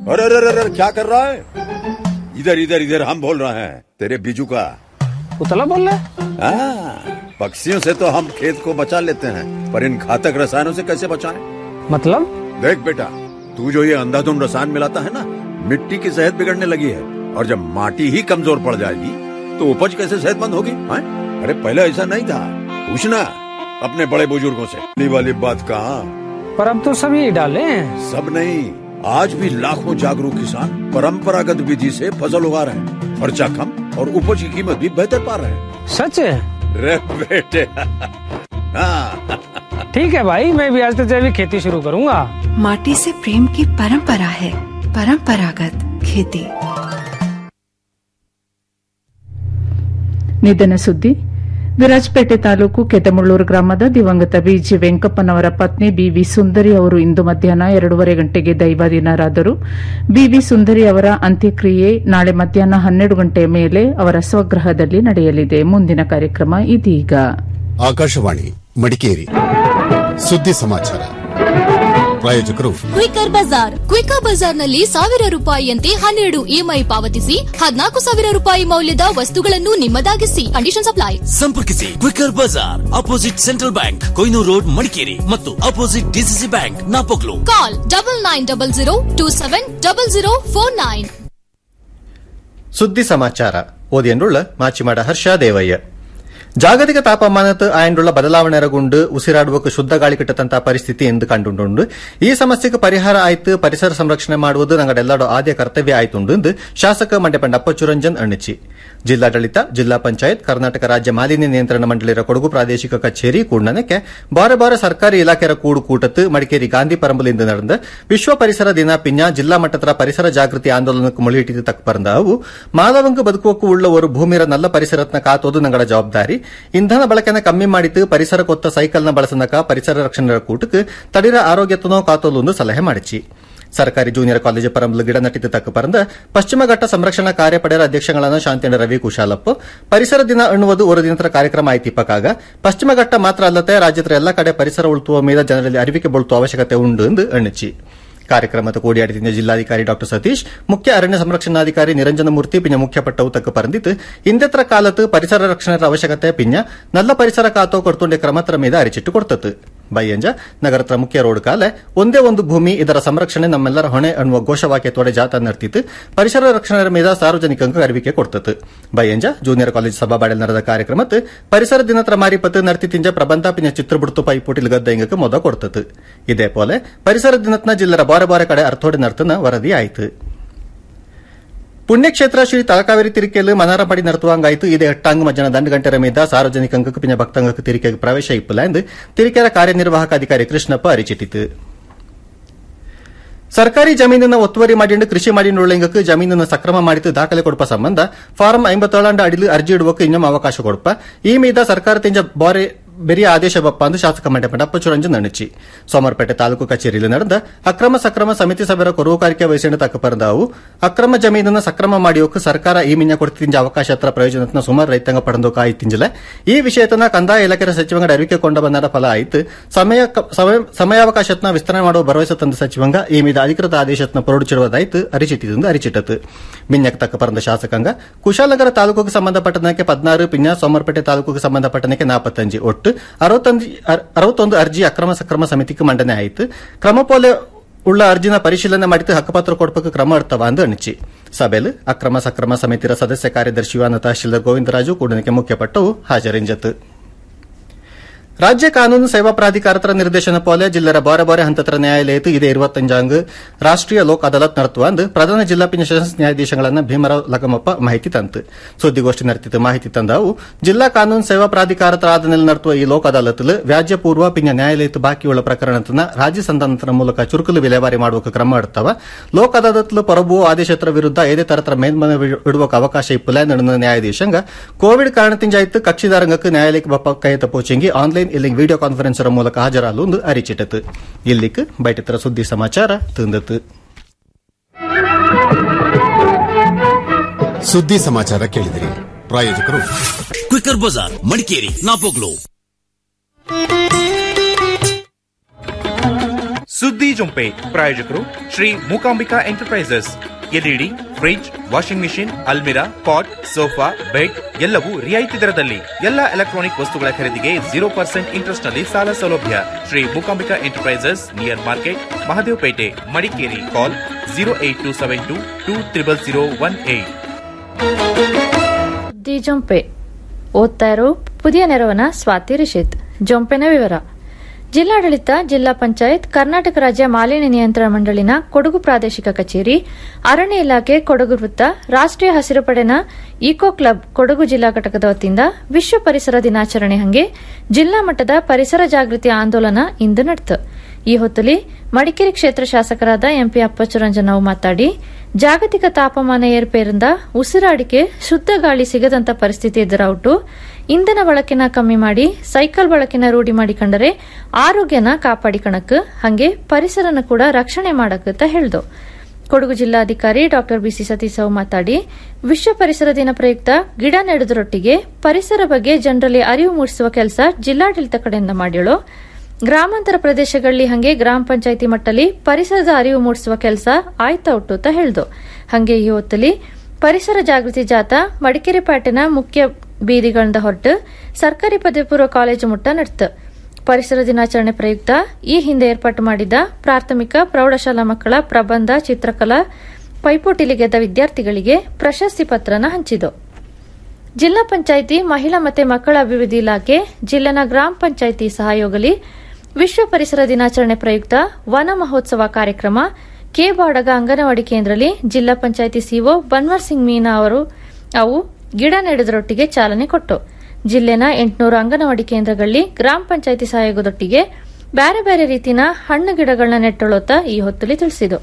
अरे अरे अरे अरे, क्या कर रहा है इधर इधर इधर हम बोल रहे हैं तेरे बीजू का उतला बोल रहा है हाँ, पक्षियों से तो हम खेत को बचा लेते हैं पर इन घातक रसायनों से कैसे बचाएं? मतलब देख बेटा तू जो ये अंधाधुंध रसायन मिलाता है ना मिट्टी की सेहत बिगड़ने लगी है और जब माटी ही कमजोर पड़ जाएगी तो उपज कैसे सेहतमंद होगी हाँ? अरे पहले ऐसा नहीं था पूछना अपने बड़े बुजुर्गों से पहली वाली बात कहा पर अब तो सभी डाले हैं सब नहीं आज भी लाखों जागरूक किसान परंपरागत विधि से फसल उगा रहे हैं खर्चा कम और उपज की कीमत भी बेहतर पा रहे हैं सच है रे बेटे हाँ ठीक है भाई मैं भी आज से जैविक खेती शुरू करूंगा माटी से प्रेम की परंपरा है परंपरागत खेती ನಿಧನ ಸುದ್ದಿ ವಿರಾಜಪೇಟೆ ತಾಲೂಕು ಕೆತಮುಳ್ಳೂರು ಗ್ರಾಮದ ದಿವಂಗತ ಬಿಜಿ ವೆಂಕಪ್ಪನವರ ಪತ್ನಿ ಬಿವಿ ಸುಂದರಿ ಅವರು ಇಂದು ಮಧ್ಯಾಹ್ನ ಎರಡೂವರೆ ಗಂಟೆಗೆ ದೈವಾಧೀನರಾದರು ಬಿವಿ ಸುಂದರಿ ಅವರ ಅಂತ್ಯಕ್ರಿಯೆ ನಾಳೆ ಮಧ್ಯಾಹ್ನ ಹನ್ನೆರಡು ಗಂಟೆಯ ಮೇಲೆ ಅವರ ಸ್ವಗೃಹದಲ್ಲಿ ನಡೆಯಲಿದೆ ಮುಂದಿನ ಕಾರ್ಯಕ್ರಮ ಇದೀಗ ಆಕಾಶವಾಣಿ ಮಡಿಕೇರಿ ಸುದ್ದಿ ಸಮಾಚಾರ ಪ್ರಾಯೋಜಕರು ಕ್ವಿಕರ್ ಬಜಾರ್ ಕ್ವಿಕರ್ ಬಜಾರ್ನಲ್ಲಿ ಸಾವಿರ ರೂಪಾಯಿಯಂತೆ ಹನ್ನೆರಡು ಇಎಂಐ ಪಾವತಿಸಿ ಹದಿನಾಲ್ಕು ಸಾವಿರ ರೂಪಾಯಿ ಮೌಲ್ಯದ ವಸ್ತುಗಳನ್ನು ನಿಮ್ಮದಾಗಿಸಿ ಕಂಡೀಷನ್ ಅಪ್ಲೈ ಸಂಪರ್ಕಿಸಿ Quicker Bazaar opposite Central Bank Koinur road Madikeri ಮತ್ತು opposite DCC bank Napoklu call double nine double zero two seven double zero four nine ಸುದ್ದಿ ಸಮಾಚಾರ ಓದಿಯನ್ನುಳ್ಳ ಮಾಚಿಮಾಡ ಹರ್ಷ ದೇವಯ್ಯ ಜಾಗತಿಕ ತಾಪಮಾನದ ಆಯಂಡುಳ್ಳ ಬದಲಾವಣೆರಗುಂಡು ಉಸಿರಾಡುವಕ್ಕೆ ಶುದ್ಧ ಗಾಳಿ ಕಿಟ್ಟತಂತ ಪರಿಸ್ಥಿತಿ ಎಂದು ಕಂಡುಂಡು ಈ ಸಮಸ್ಯೆಗೆ ಪರಿಹಾರ ಆಯ್ತು ಪರಿಸರ ಸಂರಕ್ಷಣೆ ಮಾಡುವುದು ನಂಗಡೆಲ್ಲರೂ ಆದ್ಯ ಕರ್ತವ್ಯ ಆಯ್ತುಂಡು ಎಂದು ಶಾಸಕ ಮಂಡ್ಯಪಂಡ ಅಪ್ಪಚುರಂಜನ್ ಅಣ್ಣಿಚಿ ಜಿಲ್ಲಾಡಳಿತ ಜಿಲ್ಲಾ ಪಂಚಾಯತ್ ಕರ್ನಾಟಕ ರಾಜ್ಯ ಮಾಲಿನ್ಯ ನಿಯಂತ್ರಣ ಮಂಡಳಿಯ ಕೊಡಗು ಪ್ರಾದೇಶಿಕ ಕಚೇರಿ ಕೂಡನಕ್ಕೆ ಬಾರೆ ಬಾರೆ ಸರ್ಕಾರಿ ಇಲಾಖೆಯ ಕೂಡು ಕೂಟತ್ತು ಮಡಿಕೇರಿ ಗಾಂಧಿ ಪರಂಬಲಿಂದ ನಡೆದ ವಿಶ್ವ ಪರಿಸರ ದಿನ ಪಿಂಜ ಜಿಲ್ಲಾ ಮಟ್ಟದ ಪರಿಸರ ಜಾಗೃತಿ ಆಂದೋಲನಕ್ಕೆ ಮುಳಿಯಿಟ್ಟಿದ್ದು ತಕ್ಕ ಪರಂದ ಅವು ಮಾನವಂಗ ಬದುಕುವಕ್ಕೂ ಉಳ್ಳವರು ಭೂಮಿಯ ನಲ್ಲ ಪರಿಸರತ್ನ ಕಾತೋದು ನಂಗಡ ಜವಾಬ್ದಾರಿ ಇಂಧನ ಬಳಕೆನ ಕಮ್ಮಿ ಮಾಡಿತು ಪರಿಸರ ಕೊತ್ತ ಸೈಕಲ್ನ ಬಳಸನಕ ಪರಿಸರ ರಕ್ಷಣೆ ಕೂಟಕ್ಕೆ ತಡಿರ ಆರೋಗ್ಯತನೋ ಕಾತೋಲು ಎಂದು ಸಲಹೆ ಮಾಡಿಚಿ ಸರ್ಕಾರಿ ಜೂನಿಯರ್ ಕಾಲೇಜು ಪರಂಬಲು ಗಿಡ ನಟಿತು ತಕ್ಕ ಪರಂದ ಪಶ್ಚಿಮ ಘಟ್ಟ ಸಂರಕ್ಷಣಾ ಕಾರ್ಯಪಡೆಯ ಅಧ್ಯಕ್ಷಗಳಾದ ಶಾಂತಿಯಣ್ಣ ರವಿ ಕುಶಾಲಪ್ಪ ಪರಿಸರ ದಿನ ಅನ್ನುವುದು ಒಂದು ದಿನದ ಕಾರ್ಯಕ್ರಮ ಆಯ್ತಿಪ್ಪಕಾಗ ಪಶ್ಚಿಮ ಘಟ್ಟ ಮಾತ್ರ ಅಲ್ಲದೆ ರಾಜ್ಯದ ಎಲ್ಲ ಕಡೆ ಪರಿಸರ ಉಳಿಸುವ ಮೇಲೆ ಜನರಲ್ಲಿ ಅರಿವಿಕೆ ಬಳುತ್ತುವ ಅವಶ್ಯಕತೆ ಉಂಡು ಎಂದು ಎಣ್ಣಿಚಿ ಕಾರ್ಯಕ್ರಮದ ಕೋಡಿಯಾಡಿದ ಜಿಲ್ಲಾಧಿಕಾರಿ ಡಾ ಸತೀಶ್ ಮುಖ್ಯ ಅರಣ್ಯ ಸಂರಕ್ಷಣಾಧಿಕಾರಿ ನಿರಂಜನ ಮೂರ್ತಿ ಪಿಂಜ ಮುಖ್ಯ ಪಟ್ಟವು ತಕ್ಕ ಪರಂದಿತ್ತು ಇಂದೆತ್ರ ಕಾಲത്ത് ಪರಿಸರ ರಕ್ಷಣೆ ಅವಶ್ಯಕತೆ ಪಿಂಜ ನಲ್ಲ ಪರಿಸರ ಕಾತೋ ಕೊಡ್ತುಂಡೆ ಕ್ರಮತ್ರ ಮೇಲೆ ಅರಿಚಿಟ್ಟು ಕೊಡ್ತತ್ತು ಬೈಯಂಜ ನಗರದ ಮುಖ್ಯ ರೋಡ್ ಕಾಲೆ ಒಂದೇ ಒಂದು ಭೂಮಿ ಇದರ ಸಂರಕ್ಷಣೆ ನಮ್ಮೆಲ್ಲರ ಹೊಣೆ ಅನ್ನುವ ಘೋಷವಾಕ್ಯತೋಡೆ ಜಾಥಾ ನಡೆದಿತ್ತು ಪರಿಸರ ರಕ್ಷಣೆ ಮೇಲೆ ಸಾರ್ವಜನಿಕಂಗೆ ಅರಿವಿಕೆ ಕೊಡ್ತತ್ತು ಬೈಯಂಜ ಜೂನಿಯರ್ ಕಾಲೇಜ್ ಸಭಾಬಾಡೆಲ್ ನಡೆದ ಕಾರ್ಯಕ್ರಮತ್ತು ಪರಿಸರ ದಿನತ್ರ ಮಾರಿಪತ್ತು ನಡ್ತಿತ್ತಿಂಜ ಪ್ರಬಂಧ ಪಿಂಜ ಚಿತ್ರಬಿಡ್ತು ಪೈಪೋಟಿಲ್ ಗದ್ದ ಇಂಗಕ್ಕೆ ಮೊದ ಕೊಡ್ತತ್ತು ಇದೇ ಪೋಲೆ ಪರಿಸರ ದಿನತ್ನ ಜಿಲ್ಲರ ಬಾರೆ ಬಾರೆ ಕಡೆ ಅರ್ಥೋಡೆ ನರ್ತನ ವರದಿ ಆಯಿತು ಪುಣ್ಯಕ್ಷೇತ್ರ ಶ್ರೀ ತಲಕಾವೇರಿ ತಿರಿಕೆಯಲ್ಲಿ ಮನಾರಪಡಿ ನರ್ತುವಂಗಾಯಿತು ಇದೇ ಎಟ್ಟಾಂಗ್ ಮಧ್ಯಾಹ್ನ ದಂಡು ಗಂಟೆರ ಮೀದ ಸಾರ್ವಜನಿಕಂಗಕ್ಕೆ ಪಿಂಜ ಭಕ್ತಂಗಕ್ಕೆ ತಿರಿಕೆಗೆ ಪ್ರವೇಶ ಇಪ್ಪಲ ಎಂದು ತಿರಿಕೆರ ಕಾರ್ಯನಿರ್ವಾಹಕ ಅಧಿಕಾರಿ ಕೃಷ್ಣಪ್ಪ ಅರಿಚಿಟ್ಟಿತು ಸರ್ಕಾರಿ ಜಮೀನನ್ನ ಒತ್ತುವರಿ ಮಾಡಿಂಡು ಕೃಷಿ ಮಾಡಿಂಡುಳ್ಳಂಗಕ್ಕೆ ಜಮೀನನ್ನು ಸಕ್ರಮ ಮಾಡಿತು ದಾಖಲೆ ಕೊಡುವ ಸಂಬಂಧ ಫಾರಂ ಐಂಬತ್ತೇಳಂಡ ಅಡಿಲು ಅರ್ಜಿ ಇಡುವಕ್ಕೆ ಇನ್ನೊಮ್ಮೆ ಅವಕಾಶ ಕೊಡುವ ಈ ಮೀದ ಸರ್ಕಾರ ತಿಂಜ ಬಾರೆ ಬೆರಿಯ ಆದೇಶ ಬಪ್ಪ ಎಂದು ಶಾಸಕ ಮಂಡ್ಯಪಂಡ ಅಪ್ಪಚುರಂಜನ್ ನಣಿಚಿ ಸೋಮವಾರಪೇಟೆ ತಾಲೂಕು ಕಚೇರಿಯಲ್ಲಿ ನಡೆದ ಅಕ್ರಮ ಸಕ್ರಮ ಸಮಿತಿ ಸಭೆಯ ಕೊರುವುಕಾರಿಕೆ ವಹಿಸಿದ ತಕ್ಕ ಪರಂದಾವು ಅಕ್ರಮ ಜಮೀನನ್ನು ಸಕ್ರಮ ಮಾಡಿಯೋಕೆ ಸರ್ಕಾರ ಈ ಮಿನ್ನ ಕೊಡ್ತಿಂಜ ಅವಕಾಶ ಹತ್ರ ಪ್ರಯೋಜನತ್ನ ಸುಮಾರು ರೈತಾಂಗ ಪಡೆದು ಕಾಯ್ತಿಂಜಲ ಈ ವಿಷಯತನ ಕಂದಾಯ ಇಲಾಖೆ ಸಚಿವಂಗ ಅರಿಕೆ ಕೊಂಡ ಬಂದ ಫಲ ಆಯ್ತು ಸಮಯ ಸಮಯಾವಕಾಶತ್ನ ವಿಸ್ತರಣೆ ಮಾಡುವ ಭರವಸೆ ತಂದ ಸಚಿವಂಗ ಈ ಮೀದ ಅಧಿಕೃತ ಆದೇಶತ್ನ ಹೊರಡಿಸಿರುವುದಾಯಿತು ಅರಿಚಿಟ್ಟಿದ್ದು ಅರಿಚಿಟ್ಟತು ಮಿನ್ನಕ್ಕೆ ತಕ್ಕ ಪರಂದ ಶಾಸಕಾಂಗ ಕುಶಾಲನಗರ ತಾಲೂಕಿಗೆ ಸಂಬಂಧಪಟ್ಟನಕ್ಕೆ ಪದ್ನಾರು ಪಿನ್ಯ ಸೋಮವಾರಪೇಟೆ ತಾಲೂಕಿಗೆ ಸಂಬಂಧಪಟ್ಟನಕ್ಕೆ ನಾಪತ್ತಂಜಿ ಒಟ್ಟು ಅರವತ್ತೊಂದು ಅರ್ಜಿ ಅಕ್ರಮ ಸಕ್ರಮ ಸಮಿತಿಗೆ ಮಂಡನೆ ಆಯಿತು ಕ್ರಮಪೋಲೆ ಉಳ್ಳ ಅರ್ಜಿನ ಪರಿಶೀಲನೆ ಮಾಡಿದ್ದು ಹಕ್ಕುಪತ್ರ ಕೊಡ್ಬೇಕು ಕ್ರಮ ಇರ್ತವ ಅಂದು ಅಣಿಚಿ ಸಭೆಯಲ್ಲಿ ಅಕ್ರಮ ಸಕ್ರಮ ಸಮಿತಿಯ ಸದಸ್ಯ ಕಾರ್ಯದರ್ಶಿ ಯುವನ ತಹಶೀಲ್ದಾರ್ ಗೋವಿಂದರಾಜು ಕೂಡನಕ್ಕೆ ಮುಖ್ಯ ಪಟ್ಟವು ಹಾಜರಿಂಜತು ರಾಜ್ಯ ಕಾನೂನು ಸೇವಾ ಪ್ರಾಧಿಕಾರತರ ನಿರ್ದೇಶನ ಪೋಲೆ ಜಿಲ್ಲೆರ ಬಾರೆ ಬಾರೆ ಹಂತತ್ರ ನ್ಯಾಯಾಲಯತ್ತು ಇದೇ ಇರುವತ್ತಂಜಾಂಗ್ ರಾಷ್ಟ್ರೀಯ ಲೋಕ್ ಅದಾಲತ್ ನಡೆಸುವ ಅಂದು ಪ್ರಧಾನ ಜಿಲ್ಲಾ ಪಿಂಜ ಸೆಷನ್ಸ್ ನ್ಯಾಯಾಧೀಶಗಳನ್ನ ಭೀಮರಾವ್ ಲಗಮಪ್ಪ ಮಾಹಿತಿ ತಂತು ಸುದ್ದಿಗೋಷ್ಠಿ ನಡೆತಿತ್ತು ಮಾಹಿತಿ ತಂದಾವು ಜಿಲ್ಲಾ ಕಾನೂನು ಸೇವಾ ಪ್ರಾಧಿಕಾರತರ ಆದನಲ್ಲಿ ನಡೆಸುವ ಈ ಲೋಕ್ ಅದಾಲತ್ ವ್ಯಾಜ್ಯ ಪೂರ್ವ ಪಿಂಜ ನ್ಯಾಯಾಲಯತ್ತು ಬಾಕಿಯುಳ್ಳ ಪ್ರಕರಣತನ ರಾಜ್ಯ ಸಂಧಾನದ ಮೂಲಕ ಚುರುಕಲು ವಿಲೇವಾರಿ ಮಾಡುವ ಕ್ರಮ ಇಡ್ತವ ಲೋಕ್ ಅದಾಲತ್ ಪರಬು ಆದೇಶತ್ರ ವಿರುದ್ಧ ಏದೇ ತರತರ ಮೇಲ್ಮನೆ ಇಡುವ ಅವಕಾಶ ಇಪ್ಪಲ ನಡೆದ ನ್ಯಾಯಾಧೀಶಂಗ ಕೋವಿಡ್ ಕಾರಣದಿಂಜಾಯ್ತು ಕಕ್ಷಿದಾರಂಗಕ್ಕೆ ನ್ಯಾಯಾಲಯಕ್ಕೆ ಬಪ್ಪ ಕೈ ತಪ್ಪೋಚೆಂಗಿ ಆನ್ಲೈನ್ ಇಲ್ಲಿಂಗ್ ವಿಡಿಯೋ ಕಾನ್ಫರೆನ್ಸ್ ಮೂಲಕ ಹಾಜರಾಲು ಒಂದು ಅರಿಚಿಟ್ಟತು ಇಲ್ಲಿಕ್ ಬೈಟಿತರ ಸುದ್ದಿ ಸಮಾಚಾರ ತಂದತು ಸುದ್ದಿ ಸಮಾಚಾರ ಕೇಳಿದಿರಿ ಪ್ರಾಯೋಜಕರು ಕ್ವಿಕರ್ ಬಜಾರ್ ಮಡಿಕೇರಿ ನಾಪೋಕ್ಲು ಸುದ್ದಿ ಜೊಂಪೆ ಪ್ರಾಯೋಜಕರು Shri Mookambika Enterprises LED fridge washing machine ಅಲ್ಮಿರಾ ಪಾಟ್ ಸೋಫಾ ಬೆಡ್ ಎಲ್ಲವೂ ರಿಯಾಯಿತಿ ದರದಲ್ಲಿ ಎಲ್ಲ ಎಲೆಕ್ಟ್ರಾನಿಕ್ ವಸ್ತುಗಳ ಖರೀದಿಗೆ ಜೀರೋ ಪರ್ಸೆಂಟ್ ಇಂಟ್ರೆಸ್ಟ್ ನಲ್ಲಿ ಸಾಲ ಸೌಲಭ್ಯ Shri Mookambika Enterprises near market Mahadevapet Madikeri call zero eight two seven two two triple zero one eight ಸುದ್ದಿ ಜೊಂಪೆ ಓದ್ತಾ ಇರೋ ಪುದಿಯ ನೆರವನ ಸ್ವಾತಿ ರಿಷಿತ್ ಜೊಂಪೆನ ವಿವರ ಜಿಲ್ಲಾಡಳಿತ ಜಿಲ್ಲಾ ಪಂಚಾಯತ್ ಕರ್ನಾಟಕ ರಾಜ್ಯ ಮಾಲಿನ್ಯ ನಿಯಂತ್ರಣ ಮಂಡಳಿನ ಕೊಡಗು ಪ್ರಾದೇಶಿಕ ಕಚೇರಿ ಅರಣ್ಯ ಇಲಾಖೆ ಕೊಡಗು ವೃತ್ತ ರಾಷ್ಟ್ರೀಯ ಹಸಿರು ಪಡೆನ ಈಕೋ ಕ್ಲಬ್ ಕೊಡಗು ಜಿಲ್ಲಾ ಘಟಕದ ವತಿಯಿಂದ ವಿಶ್ವ ಪರಿಸರ ದಿನಾಚರಣೆ ಹಂಗೆ ಜಿಲ್ಲಾ ಮಟ್ಟದ ಪರಿಸರ ಜಾಗೃತಿ ಆಂದೋಲನ ಇಂದು ನಡೆತು ಈ ಹೊತ್ತಲಿ ಮಡಿಕೇರಿ ಕ್ಷೇತ್ರ ಶಾಸಕರಾದ ಎಂಪಿ ಅಪ್ಪಚ್ಚುರಂಜನವು ಮಾತಾಡಿ ಜಾಗತಿಕ ತಾಪಮಾನ ಏರ್ಪೇರಿಂದ ಉಸಿರಾಡಿಕೆ ಶುದ್ಧ ಗಾಳಿ ಸಿಗದಂತ ಪರಿಸ್ಥಿತಿ ಎದುರಾउಟು ಇಂಧನ ಬಳಕೆನ ಕಮ್ಮಿ ಮಾಡಿ ಸೈಕಲ್ ಬಳಕೆನ ರೂಢಿ ಮಾಡಿಕೊಂಡರೆ ಆರೋಗ್ಯನ ಕಾಪಾಡಿಕಣಕ್ ಹಂಗೆ ಪರಿಸರನ ಕೂಡ ರಕ್ಷಣೆ ಮಾಡಕ್ ಅಂತ ಹೇಳ್ದು ಕೊಡಗು ಜಿಲ್ಲಾಧಿಕಾರಿ ಡಾ ಬಿಸಿ ಸತೀಶ್ ಅವು ಮಾತಾಡಿ ವಿಶ್ವ ಪರಿಸರ ದಿನ ಪ್ರಯುಕ್ತ ಗಿಡ ನೆಡುವುದರೊಟ್ಟಿಗೆ ಪರಿಸರ ಬಗ್ಗೆ ಜನರಲ್ಲಿ ಅರಿವು ಮೂಡಿಸುವ ಕೆಲಸ ಜಿಲ್ಲಾಡಳಿತ ಕಡೆಯಿಂದ ಮಾಡ್ಯಳು ಗ್ರಾಮಾಂತರ ಪ್ರದೇಶಗಳಲ್ಲಿ ಹಂಗೆ ಗ್ರಾಮ ಪಂಚಾಯಿತಿ ಮಟ್ಟದಲ್ಲಿ ಪರಿಸರದ ಅರಿವು ಮೂಡಿಸುವ ಕೆಲಸ ಆಯ್ತಾ ಉಟ್ಟು ಅಂತ ಹೇಳ್ದು ಹಂಗೆ ಈ ಹೊತ್ತಲ್ಲಿ ಪರಿಸರ ಜಾಗೃತಿ ಜಾಥಾ ಮಡಿಕೇರಿ ಪೇಟೆನ ಮುಖ್ಯ ಬೀದಿಗಳಿಂದ ಹೊರಟು ಸರ್ಕಾರಿ ಪದವಿ ಪೂರ್ವ ಕಾಲೇಜು ಮುಟ್ಟ ನಡೆತು ಪರಿಸರ ದಿನಾಚರಣೆ ಪ್ರಯುಕ್ತ ಈ ಹಿಂದೆ ಏರ್ಪಾಟು ಮಾಡಿದ್ದ ಪ್ರಾಥಮಿಕ ಪ್ರೌಢಶಾಲಾ ಮಕ್ಕಳ ಪ್ರಬಂಧ ಚಿತ್ರಕಲಾ ಪೈಪೋಟಿಲಿ ಗೆದ್ದ ವಿದ್ಯಾರ್ಥಿಗಳಿಗೆ ಪ್ರಶಸ್ತಿ ಪತ್ರನ ಹಂಚಿತು ಜಿಲ್ಲಾ ಪಂಚಾಯಿತಿ ಮಹಿಳಾ ಮತ್ತು ಮಕ್ಕಳ ಅಭಿವೃದ್ಧಿ ಇಲಾಖೆ ಜಿಲ್ಲೆನ ಗ್ರಾಮ ಪಂಚಾಯಿತಿ ಸಹಯೋಗಲಿ ವಿಶ್ವ ಪರಿಸರ ದಿನಾಚರಣೆ ಪ್ರಯುಕ್ತ ವನ ಮಹೋತ್ಸವ ಕಾರ್ಯಕ್ರಮ ಕೆ ಬಾಡಗ ಅಂಗನವಾಡಿ ಕೇಂದ್ರದಲ್ಲಿ ಜಿಲ್ಲಾ ಪಂಚಾಯಿತಿ ಸಿಒ ಬನ್ವರ್ ಸಿಂಗ್ ಮೀನಾ ಅವರು ಅವು ಗಿಡ ನೆಡುವುದರೊಟ್ಟಿಗೆ ಚಾಲನೆ ಕೊಟ್ಟು ಜಿಲ್ಲೆನ ಎಂಟುನೂರು ಅಂಗನವಾಡಿ ಕೇಂದ್ರಗಳಲ್ಲಿ ಗ್ರಾಮ ಪಂಚಾಯಿತಿ ಸಹಯೋಗದೊಟ್ಟಿಗೆ ಬೇರೆ ಬೇರೆ ರೀತಿನ ಹಣ್ಣು ಗಿಡಗಳನ್ನ ನೆಟ್ಟೊಳೋತ ಈ ಹೊತ್ತಲ್ಲಿ ತಿಳಿಸಿತು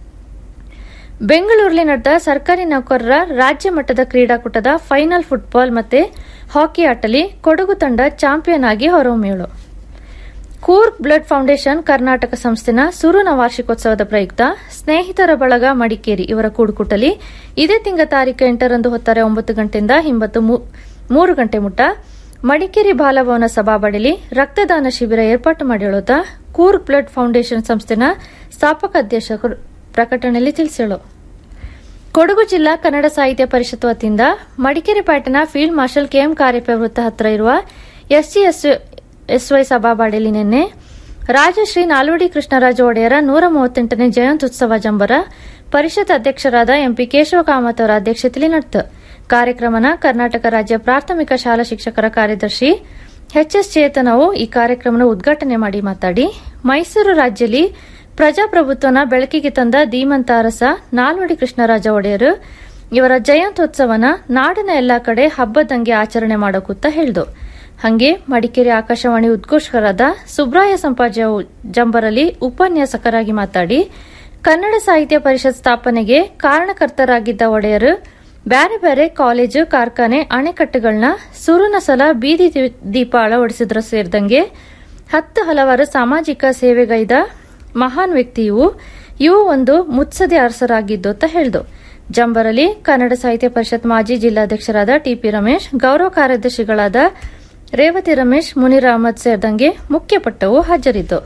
ಬೆಂಗಳೂರಲ್ಲಿ ನಡೆದ ಸರ್ಕಾರಿ ನೌಕರರ ರಾಜ್ಯ ಮಟ್ಟದ ಕ್ರೀಡಾಕೂಟದ ಫೈನಲ್ ಫುಟ್ಬಾಲ್ ಮತ್ತೆ ಹಾಕಿ ಆಟಲಿ ಕೊಡಗು ತಂಡ ಚಾಂಪಿಯನ್ ಆಗಿ ಹೊರಹೊಮ್ಮಿಯಳು ಕೂರ್ಗ್ ಬ್ಲಡ್ ಫೌಂಡೇಶನ್ ಕರ್ನಾಟಕ ಸಂಸ್ಥೆನ ಸುರುನ ವಾರ್ಷಿಕೋತ್ಸವದ ಪ್ರಯುಕ್ತ ಸ್ನೇಹಿತರ ಬಳಗ ಮಡಿಕೇರಿ ಇವರ ಕೂಡುಕುಟಲಿ ಇದೇ ತಿಂಗ ತಾರೀಕು ಎಂಟರಂದು ಹೊತ್ತಾರೆ ಒಂಬತ್ತು ಗಂಟೆಯಿಂದ ಹಿಂಬತ್ತು ಮೂರು ಗಂಟೆ ಮುಟ್ಟ ಮಡಿಕೇರಿ ಬಾಲಭವನ ಸಭಾಬಡಿಲಿ ರಕ್ತದಾನ ಶಿಬಿರ ಏರ್ಪಾಟು ಮಾಡಿರೋದ ಕೂರ್ಗ್ ಬ್ಲಡ್ ಫೌಂಡೇಶನ್ ಸಂಸ್ಥೆನ ಸ್ಥಾಪಕ ಅಧ್ಯಕ್ಷರು ಪ್ರಕಟಣೆಯಲ್ಲಿ ತಿಳಿಸಿಳು ಕೊಡಗು ಜಿಲ್ಲಾ ಕನ್ನಡ ಸಾಹಿತ್ಯ ಪರಿಷತ್ ವತಿಯಿಂದ ಮಡಿಕೇರಿ ಪೇಟೆನ ಫೀಲ್ಡ್ ಮಾರ್ಷಲ್ ಕೆಎಂ ಕಾರ್ಯಪ ವೃತ್ತ ಹತ್ರ ಇರುವ ಎಸ್ಸಿ ಎಸ್ವೈ ಸಭಾಬಾಡಿಯಲ್ಲಿ ನಿನ್ನೆ ರಾಜಶ್ರೀ ನಾಲ್ವಡಿ ಕೃಷ್ಣರಾಜ ಒಡೆಯರ ನೂರ ಮೂವತ್ತೆಂಟನೇ ಜಯಂತ್ಯುತ್ಸವ ಜಂಬರ ಪರಿಷತ್ ಅಧ್ಯಕ್ಷರಾದ ಎಂಪಿ ಕೇಶವ ಕಾಮತ್ ಅವರ ಅಧ್ಯಕ್ಷತೆಯಲ್ಲಿ ನಡೆತು ಕಾರ್ಯಕ್ರಮನ ಕರ್ನಾಟಕ ರಾಜ್ಯ ಪ್ರಾಥಮಿಕ ಶಾಲಾ ಶಿಕ್ಷಕರ ಕಾರ್ಯದರ್ಶಿ ಎಚ್ಎಸ್ ಚೇತನವು ಈ ಕಾರ್ಯಕ್ರಮನ ಉದ್ಘಾಟನೆ ಮಾಡಿ ಮಾತಾಡಿ ಮೈಸೂರು ರಾಜ್ಯದಲ್ಲಿ ಪ್ರಜಾಪ್ರಭುತ್ವನ ಬೆಳಕಿಗೆ ತಂದ ಧೀಮಂತ ಅರಸ ನಾಲ್ವಡಿ ಕೃಷ್ಣರಾಜ ಒಡೆಯರು ಇವರ ಜಯಂತ್ಯೋತ್ಸವನ ನಾಡಿನ ಎಲ್ಲಾ ಕಡೆ ಹಬ್ಬದಂಗೆ ಆಚರಣೆ ಮಾಡೋಕುತ್ತ ಹೇಳ್ದು ಹಂಗೆ ಮಡಿಕೇರಿ ಆಕಾಶವಾಣಿ ಉದ್ಘೋಷಕರಾದ ಸುಬ್ರಾಯ ಸಂಪಾಜ ಜಂಬರಲ್ಲಿ ಉಪನ್ಯಾಸಕರಾಗಿ ಮಾತಾಡಿ ಕನ್ನಡ ಸಾಹಿತ್ಯ ಪರಿಷತ್ ಸ್ಥಾಪನೆಗೆ ಕಾರಣಕರ್ತರಾಗಿದ್ದ ಒಡೆಯರು ಬೇರೆ ಬೇರೆ ಕಾಲೇಜು ಕಾರ್ಖಾನೆ ಅಣೆಕಟ್ಟುಗಳನ್ನ ಸುರುನ ಸಲ ಬೀದಿ ದೀಪ ಅಳವಡಿಸಿದ್ರ ಸೇರಿದಂಗೆ ಹತ್ತು ಹಲವಾರು ಸಾಮಾಜಿಕ ಸೇವೆಗೈದ ಮಹಾನ್ ವ್ಯಕ್ತಿಯು ಇವು ಒಂದು ಮುತ್ಸದೆ ಅರಸರಾಗಿದ್ದು ಅಂತ ಹೇಳ್ದು ಜಂಬರಲ್ಲಿ ಕನ್ನಡ ಸಾಹಿತ್ಯ ಪರಿಷತ್ ಮಾಜಿ ಜಿಲ್ಲಾಧ್ಯಕ್ಷರಾದ ಟಿಪಿ ರಮೇಶ್ ಗೌರವ ಕಾರ್ಯದರ್ಶಿಗಳಾದ ರೇವತಿ ರಮೇಶ್ ಮುನಿರ್ ಅಹಮದ್ ಸೇರಿದಂಗೆ ಮುಖ್ಯ ಪಟ್ಟವು ಹಾಜರಿದ್ದು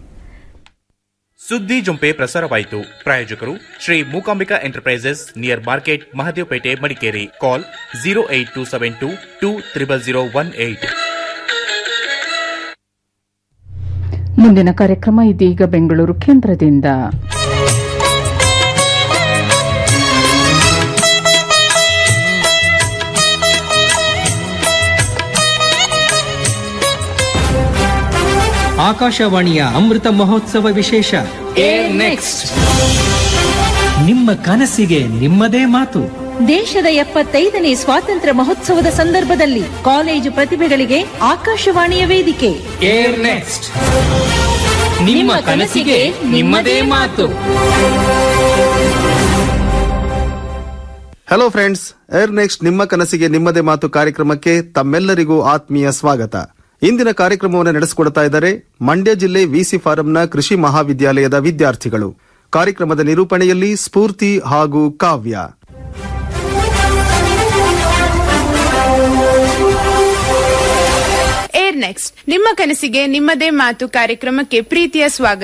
ಸುದ್ದಿ ಜೊಂಪೆ ಪ್ರಸಾರವಾಯಿತು ಪ್ರಾಯೋಜಕರು Shri Mookambika Enterprises near market Mahadevapet Madikeri call zero eight two seven two two triple zero one eight ಮುಂದಿನ ಕಾರ್ಯಕ್ರಮ ಇದೀಗ ಬೆಂಗಳೂರು ಕೇಂದ್ರದಿಂದ ಆಕಾಶವಾಣಿಯ ಅಮೃತ ಮಹೋತ್ಸವ ವಿಶೇಷ ಏರ್ ನೆಕ್ಸ್ಟ್ ನಿಮ್ಮ ಕನಸಿಗೆ ನಿಮ್ಮದೇ ಮಾತು ದೇಶದ ಎಪ್ಪತ್ತೈದನೇ ಸ್ವಾತಂತ್ರ್ಯ ಮಹೋತ್ಸವದ ಸಂದರ್ಭದಲ್ಲಿ ಕಾಲೇಜು ಪ್ರತಿಭೆಗಳಿಗೆ ಆಕಾಶವಾಣಿಯ ವೇದಿಕೆ ಏರ್ ನೆಕ್ಸ್ಟ್ ನಿಮ್ಮ ಕನಸಿಗೆ ನಿಮ್ಮದೇ ಮಾತು ಹಲೋ ಫ್ರೆಂಡ್ಸ್ ಏರ್ ನೆಕ್ಸ್ಟ್ ನಿಮ್ಮ ಕನಸಿಗೆ ನಿಮ್ಮದೇ ಮಾತು ಕಾರ್ಯಕ್ರಮಕ್ಕೆ ತಮ್ಮೆಲ್ಲರಿಗೂ ಆತ್ಮೀಯ ಸ್ವಾಗತ ಇಂದಿನ ಕಾರ್ಯಕ್ರಮವನ್ನು ನಡೆಸಿಕೊಡ್ತಾ ಇದ್ದಾರೆ ಮಂಡ್ಯ ಜಿಲ್ಲೆ ವಿಸಿ ಫಾರಂನ ಕೃಷಿ ಮಹಾವಿದ್ಯಾಲಯದ ವಿದ್ಯಾರ್ಥಿಗಳು ಕಾರ್ಯಕ್ರಮದ ನಿರೂಪಣೆಯಲ್ಲಿ ಸ್ಫೂರ್ತಿ ಹಾಗೂ ಕಾವ್ಯ ಏರ್ ನೆಕ್ಸ್ಟ್ ನಿಮ್ಮ ಕನಸಿಗೆ ನಿಮ್ಮದೇ ಮಾತು ಕಾರ್ಯಕ್ರಮಕ್ಕೆ ಪ್ರೀತಿಯ ಸ್ವಾಗತ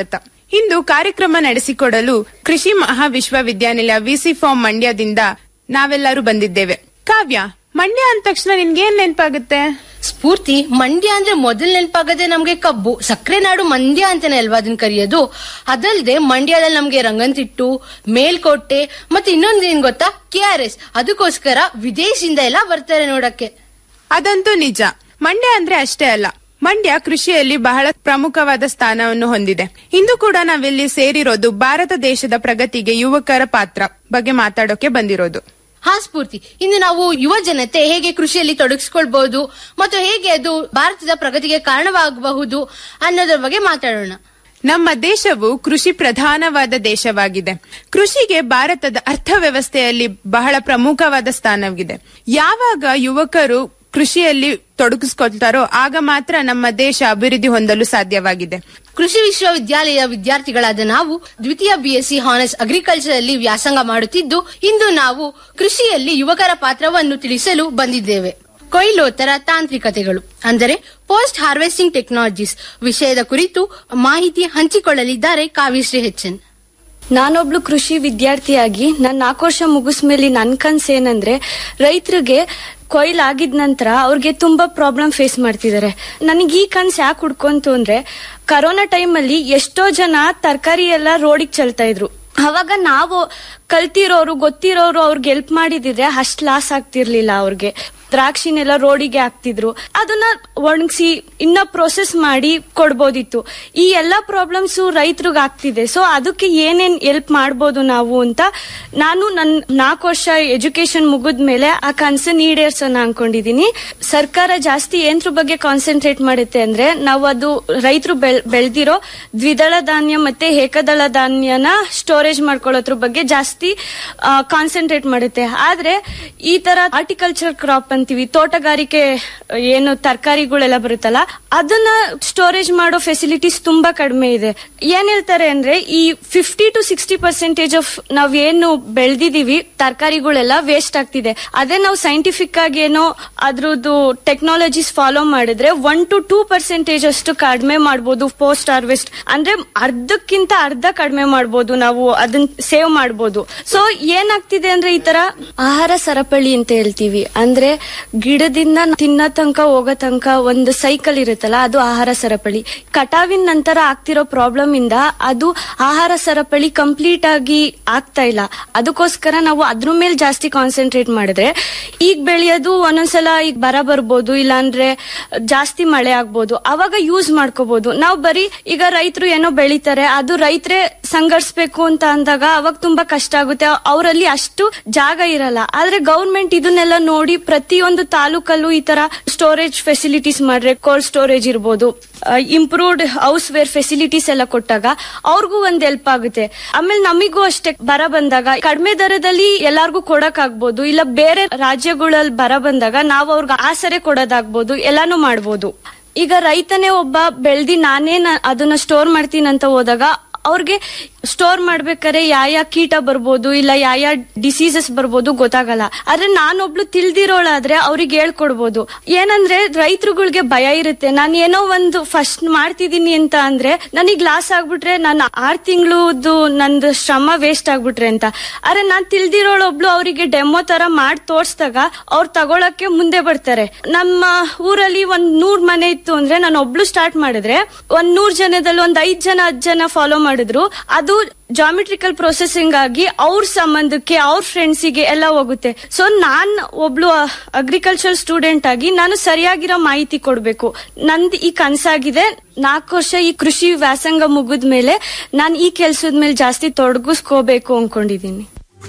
ಇಂದು ಕಾರ್ಯಕ್ರಮ ನಡೆಸಿಕೊಡಲು ಕೃಷಿ ಮಹಾವಿಶ್ವವಿದ್ಯಾನಿಲಯ ವಿಸಿ ಫಾರ್ಮ್ ಮಂಡ್ಯದಿಂದ ನಾವೆಲ್ಲರೂ ಬಂದಿದ್ದೇವೆ ಕಾವ್ಯ ಮಂಡ್ಯ ಅಂದ ತಕ್ಷಣ ನಿನ್ಗೇನ್ ನೆನಪಾಗುತ್ತೆ ಸ್ಫೂರ್ತಿ ಮಂಡ್ಯ ಅಂದ್ರೆ ಮೊದಲ್ ನೆನಪಾಗದೆ ನಮ್ಗೆ ಕಬ್ಬು ಸಕ್ಕರೆ ನಾಡು ಮಂಡ್ಯ ಅಂತಾನೆ ಅಲ್ವಾ ಅದನ್ನ ಕರೆಯೋದು ಅದಲ್ದೆ ಮಂಡ್ಯದಲ್ಲಿ ನಮ್ಗೆ ರಂಗಂತಿಟ್ಟು ಮೇಲ್ಕೋಟೆ ಮತ್ತೆ ಇನ್ನೊಂದ್ ಏನ್ ಗೊತ್ತಾ ಕೆ ಆರ್ ಎಸ್ ಅದಕ್ಕೋಸ್ಕರ ವಿದೇಶದಿಂದ ಎಲ್ಲ ಬರ್ತಾರೆ ನೋಡಕ್ಕೆ ಅದಂತೂ ನಿಜ ಮಂಡ್ಯ ಅಂದ್ರೆ ಅಷ್ಟೇ ಅಲ್ಲ ಮಂಡ್ಯ ಕೃಷಿಯಲ್ಲಿ ಬಹಳ ಪ್ರಮುಖವಾದ ಸ್ಥಾನವನ್ನು ಹೊಂದಿದೆ ಇಂದು ಕೂಡ ನಾವಿಲ್ಲಿ ಸೇರಿರೋದು ಭಾರತ ದೇಶದ ಪ್ರಗತಿಗೆ ಯುವಕರ ಪಾತ್ರ ಬಗ್ಗೆ ಮಾತಾಡೋಕೆ ಬಂದಿರೋದು ಹಾ ಸ್ಫೂರ್ತಿ ಇಂದು ನಾವು ಯುವ ಜನತೆ ಹೇಗೆ ಕೃಷಿಯಲ್ಲಿ ತೊಡಗಿಸ್ಕೊಳ್ಬಹುದು ಮತ್ತು ಹೇಗೆ ಅದು ಭಾರತದ ಪ್ರಗತಿಗೆ ಕಾರಣವಾಗಬಹುದು ಅನ್ನೋದ್ರ ಬಗ್ಗೆ ಮಾತಾಡೋಣ ನಮ್ಮ ದೇಶವು ಕೃಷಿ ಪ್ರಧಾನವಾದ ದೇಶವಾಗಿದೆ ಕೃಷಿಗೆ ಭಾರತದ ಅರ್ಥವ್ಯವಸ್ಥೆಯಲ್ಲಿ ಬಹಳ ಪ್ರಮುಖವಾದ ಸ್ಥಾನವಿದೆ ಯಾವಾಗ ಯುವಕರು ಕೃಷಿಯಲ್ಲಿ ತೊಡಗಿಸ್ಕೊಳ್ತಾರೋ ಆಗ ಮಾತ್ರ ನಮ್ಮ ದೇಶ ಅಭಿವೃದ್ಧಿ ಹೊಂದಲು ಸಾಧ್ಯವಾಗಿದೆ ಕೃಷಿ ವಿಶ್ವವಿದ್ಯಾಲಯ ವಿದ್ಯಾರ್ಥಿಗಳಾದ ನಾವು ದ್ವಿತೀಯ ಬಿಎಸ್ಸಿ ಹಾನರ್ಸ್ ಅಗ್ರಿಕಲ್ಚರ್ ಅಲ್ಲಿ ವ್ಯಾಸಂಗ ಮಾಡುತ್ತಿದ್ದು ಇಂದು ನಾವು ಕೃಷಿಯಲ್ಲಿ ಯುವಕರ ಪಾತ್ರವನ್ನು ತಿಳಿಸಲು ಬಂದಿದ್ದೇವೆ ಕೊಯ್ಲೋತ್ತರ ತಾಂತ್ರಿಕತೆಗಳು ಅಂದರೆ ಪೋಸ್ಟ್ ಹಾರ್ವೆಸ್ಟಿಂಗ್ ಟೆಕ್ನಾಲಜೀಸ್ ವಿಷಯದ ಕುರಿತು ಮಾಹಿತಿ ಹಂಚಿಕೊಳ್ಳಲಿದ್ದಾರೆ ಕಾವ್ಯಶ್ರೀ ಹೆಚ್ಚನ್ ನಾನೊಬ್ಳು ಕೃಷಿ ವಿದ್ಯಾರ್ಥಿಯಾಗಿ ನನ್ನ ನಾಲ್ಕು ವರ್ಷ ಮುಗಿಸ್ಮೇಲೆ ನನ್ ಕನ್ಸ್ ಏನಂದ್ರೆ ರೈತರಿಗೆ ಕೊಯ್ಲ್ ಆಗಿದ ನಂತರ ಅವ್ರಿಗೆ ತುಂಬಾ ಪ್ರಾಬ್ಲಮ್ ಫೇಸ್ ಮಾಡ್ತಿದ್ದಾರೆ ನನಗೆ ಈ ಕನ್ಸ್ ಯಾಕೆ ಹುಡ್ಕೊಂತು ಅಂದ್ರೆ ಕರೋನಾ ಟೈಮಲ್ಲಿ ಎಷ್ಟೋ ಜನ ತರಕಾರಿ ಎಲ್ಲ ರೋಡಿಗೆ ಚೆಲ್ತಾ ಇದ್ರು ಅವಾಗ ನಾವು ಕಲ್ತಿರೋರು ಗೊತ್ತಿರೋರು ಅವ್ರಿಗೆ ಹೆಲ್ಪ್ ಮಾಡಿದಿದ್ರೆ ಅಷ್ಟ್ ಲಾಸ್ ಆಗ್ತಿರ್ಲಿಲ್ಲ ಅವ್ರಿಗೆ ದ್ರಾಕ್ಷಿನೆಲ್ಲ ರೋಡಿಗೆ ಹಾಕ್ತಿದ್ರು ಅದನ್ನ ಒಣಗಿಸಿ ಇನ್ನ ಪ್ರೊಸೆಸ್ ಮಾಡಿ ಕೊಡ್ಬೋದಿತ್ತು ಈ ಎಲ್ಲಾ ಪ್ರಾಬ್ಲಮ್ಸ್ ರೈತರಿಗೆ ಆಗ್ತಿದೆ ಸೊ ಅದಕ್ಕೆ ಏನೇನ್ ಹೆಲ್ಪ್ ಮಾಡ್ಬೋದು ನಾವು ಅಂತ ನಾನು ನನ್ ನಾಲ್ಕು ವರ್ಷ ಎಜುಕೇಶನ್ ಮುಗಿದ್ಮೇಲೆ ಆ ಕನ್ಸನ್ ಈಡೇರ್ಸೋಣ ಅನ್ಕೊಂಡಿದೀನಿ ಸರ್ಕಾರ ಜಾಸ್ತಿ ಏನ್ರ ಬಗ್ಗೆ ಕಾನ್ಸಂಟ್ರೇಟ್ ಮಾಡುತ್ತೆ ಅಂದ್ರೆ ನಾವು ಅದು ರೈತರು ಬೆಳೆದಿರೋ ದ್ವಿದಳ ಧಾನ್ಯ ಮತ್ತೆ ಏಕದಳ ಧಾನ್ಯನ ಸ್ಟೋರೇಜ್ ಮಾಡ್ಕೊಳ್ಳೋದ್ರ ಬಗ್ಗೆ ಜಾಸ್ತಿ ಕಾನ್ಸಂಟ್ರೇಟ್ ಮಾಡುತ್ತೆ ಆದ್ರೆ ಈ ತರ ಹಾರ್ಟಿಕಲ್ಚರ್ ಕ್ರಾಪ್ ಅಂತೀವಿ ತೋಟಗಾರಿಕೆ ಏನು ತರಕಾರಿಗಳೆಲ್ಲ ಬರುತ್ತಲ್ಲ ಅದನ್ನ ಸ್ಟೋರೇಜ್ ಮಾಡೋ ಫೆಸಿಲಿಟೀಸ್ ತುಂಬಾ ಕಡಿಮೆ ಇದೆ ಏನ್ ಹೇಳ್ತಾರೆ ಅಂದ್ರೆ ಈ fifty to sixty percentage of ನಾವ್ ಏನು ಬೆಳೆದಿದೀವಿ ತರಕಾರಿಗಳೆಲ್ಲ ವೇಸ್ಟ್ ಆಗ್ತಿದೆ ಅದೇ ನಾವು ಸೈಂಟಿಫಿಕ್ ಆಗಿ ಏನೋ ಅದ್ರದ್ದು ಟೆಕ್ನಾಲಜೀಸ್ ಫಾಲೋ ಮಾಡಿದ್ರೆ ಒನ್ ಟು ಟೂ ಪರ್ಸೆಂಟೇಜ್ ಅಷ್ಟು ಕಡಿಮೆ ಮಾಡಬಹುದು ಪೋಸ್ಟ್ ಹಾರ್ವೆಸ್ಟ್ ಅಂದ್ರೆ ಅರ್ಧಕ್ಕಿಂತ ಅರ್ಧ ಕಡಿಮೆ ಮಾಡಬಹುದು ನಾವು ಅದನ್ನ ಸೇವ್ ಮಾಡಬಹುದು ಸೊ ಏನಾಗ್ತಿದೆ ಅಂದ್ರೆ ಈ ತರ ಆಹಾರ ಸರಪಳಿ ಅಂತ ಹೇಳ್ತೀವಿ ಅಂದ್ರೆ ಗಿಡದಿಂದ ತಿನ್ನೋ ತನಕ ಹೋಗೋ ತನಕ ಒಂದು ಸೈಕಲ್ ಇರುತ್ತಲ್ಲ ಅದು ಆಹಾರ ಸರಪಳಿ ಕಟಾವಿನ ನಂತರ ಆಗ್ತಿರೋ ಪ್ರಾಬ್ಲಮ್ ಇಂದ ಅದು ಆಹಾರ ಸರಪಳಿ ಕಂಪ್ಲೀಟ್ ಆಗಿ ಆಗ್ತಾ ಇಲ್ಲ ಅದಕ್ಕೋಸ್ಕರ ನಾವು ಅದ್ರ ಮೇಲೆ ಜಾಸ್ತಿ ಕಾನ್ಸಂಟ್ರೇಟ್ ಮಾಡಿದ್ರೆ ಈಗ ಬೆಳೆಯೋದು ಒಂದೊಂದ್ಸಲ ಈಗ ಬರ ಬರ್ಬೋದು ಇಲ್ಲಾಂದ್ರೆ ಜಾಸ್ತಿ ಮಳೆ ಆಗ್ಬೋದು ಅವಾಗ ಯೂಸ್ ಮಾಡ್ಕೋಬಹುದು ನಾವು ಬರೀ ಈಗ ರೈತರು ಏನೋ ಬೆಳಿತಾರೆ ಅದು ರೈತರೇ ಸಂಘರ್ಸ್ಬೇಕು ಅಂತ ಅಂದಾಗ ಅವಾಗ ತುಂಬಾ ಕಷ್ಟ ಆಗುತ್ತೆ ಅವರಲ್ಲಿ ಅಷ್ಟು ಜಾಗ ಇರಲ್ಲ ಆದ್ರೆ ಗೌರ್ಮೆಂಟ್ ಇದನ್ನೆಲ್ಲ ನೋಡಿ ಪ್ರತಿಯೊಂದು ತಾಲೂಕಲ್ಲೂ ಈ ತರ ಸ್ಟೋರೇಜ್ ಫೆಸಿಲಿಟೀಸ್ ಮಾಡ್ರೆ ಕೋಲ್ಡ್ ಸ್ಟೋರೇಜ್ ಇರ್ಬೋದು ಇಂಪ್ರೂವ್ಡ್ ಹೌಸ್ ವೇರ್ ಫೆಸಿಲಿಟೀಸ್ ಎಲ್ಲ ಕೊಟ್ಟಾಗ ಅವ್ರಿಗೂ ಒಂದ್ ಹೆಲ್ಪ್ ಆಗುತ್ತೆ ಆಮೇಲೆ ನಮಿಗೂ ಅಷ್ಟೇ ಬರ ಬಂದಾಗ ಕಡಿಮೆ ದರದಲ್ಲಿ ಎಲ್ಲಾರ್ಗೂ ಕೊಡಕ್ ಆಗ್ಬೋದು ಇಲ್ಲ ಬೇರೆ ರಾಜ್ಯಗಳಲ್ಲಿ ಬರ ಬಂದಾಗ ನಾವು ಅವ್ರಿಗೆ ಆಸರೆ ಕೊಡೋದಾಗ್ಬೋದು ಎಲ್ಲಾನು ಮಾಡ್ಬೋದು ಈಗ ರೈತನೇ ಒಬ್ಬ ಬೆಳ್ದಿ ನಾನೇ ಅದನ್ನ ಸ್ಟೋರ್ ಮಾಡ್ತೀನಿ ಅಂತ ಹೋದಾಗ ಅವ್ರಿಗೆ ಸ್ಟೋರ್ ಮಾಡ್ಬೇಕಾದ್ರೆ ಯಾವ ಕೀಟ ಬರ್ಬೋದು ಇಲ್ಲ ಯಾವ ಡಿಸೀಸಸ್ ಬರ್ಬೋದು ಗೊತ್ತಾಗಲ್ಲ ಆದ್ರೆ ನಾನೊಬ್ಳು ತಿಳ್ದಿರೋಳಾದ್ರೆ ಅವ್ರಿಗೆ ಹೇಳ್ಕೊಡ್ಬೋದು ಏನಂದ್ರೆ ರೈತರುಗಳಿಗೆ ಭಯ ಇರುತ್ತೆ ನಾನು ಏನೋ ಒಂದು ಫಸ್ಟ್ ಮಾಡ್ತಿದೀನಿ ಅಂತ ಅಂದ್ರೆ ನನಗ್ ಲಾಸ್ ಆಗ್ಬಿಟ್ರೆ ನಾನು ಆರ್ ತಿಂಗಳದು ನಂದು ಶ್ರಮ ವೇಸ್ಟ್ ಆಗ್ಬಿಟ್ರೆ ಅಂತ ಆದ್ರೆ ನಾನ್ ತಿಳ್ದಿರೋಳೊಬ್ಳು ಅವರಿಗೆ ಡೆಮೋ ತರ ಮಾಡಿ ತೋರ್ಸ್ದಾಗ ಅವ್ರು ತಗೊಳಕ್ಕೆ ಮುಂದೆ ಬರ್ತಾರೆ ನಮ್ಮ ಊರಲ್ಲಿ ಒಂದ್ ನೂರ್ ಮನೆ ಇತ್ತು ಅಂದ್ರೆ ನಾನು ಒಬ್ಳು ಸ್ಟಾರ್ಟ್ ಮಾಡಿದ್ರೆ ಒಂದ್ ನೂರ್ ಜನದಲ್ಲಿ ಒಂದ್ ಐದ್ ಜನ ಹತ್ತು ಜನ ಫಾಲೋ ಮಾಡಿದ್ರು ಅದು ಜಾಮಿಟ್ರಿಕಲ್ ಪ್ರೊಸೆಸಿಂಗ್ ಆಗಿ ಅವ್ರ ಸಂಬಂಧಕ್ಕೆ ಅವ್ರ ಫ್ರೆಂಡ್ಸಿಗೆ ಎಲ್ಲ ಹೋಗುತ್ತೆ ಸೊ ನಾನ್ ಒಬ್ಳು ಅಗ್ರಿಕಲ್ಚರ್ ಸ್ಟೂಡೆಂಟ್ ಆಗಿ ನಾನು ಸರಿಯಾಗಿರೋ ಮಾಹಿತಿ ಕೊಡ್ಬೇಕು ನಂದ್ ಈ ಕನ್ಸಾಗಿದೆ ನಾಲ್ಕು ವರ್ಷ ಈ ಕೃಷಿ ವ್ಯಾಸಂಗ ಮುಗಿದ್ಮೇಲೆ ನಾನು ಈ ಕೆಲ್ಸದ ಮೇಲೆ ಜಾಸ್ತಿ ತೊಡಗಿಸ್ಕೋಬೇಕು ಅನ್ಕೊಂಡಿದೀನಿ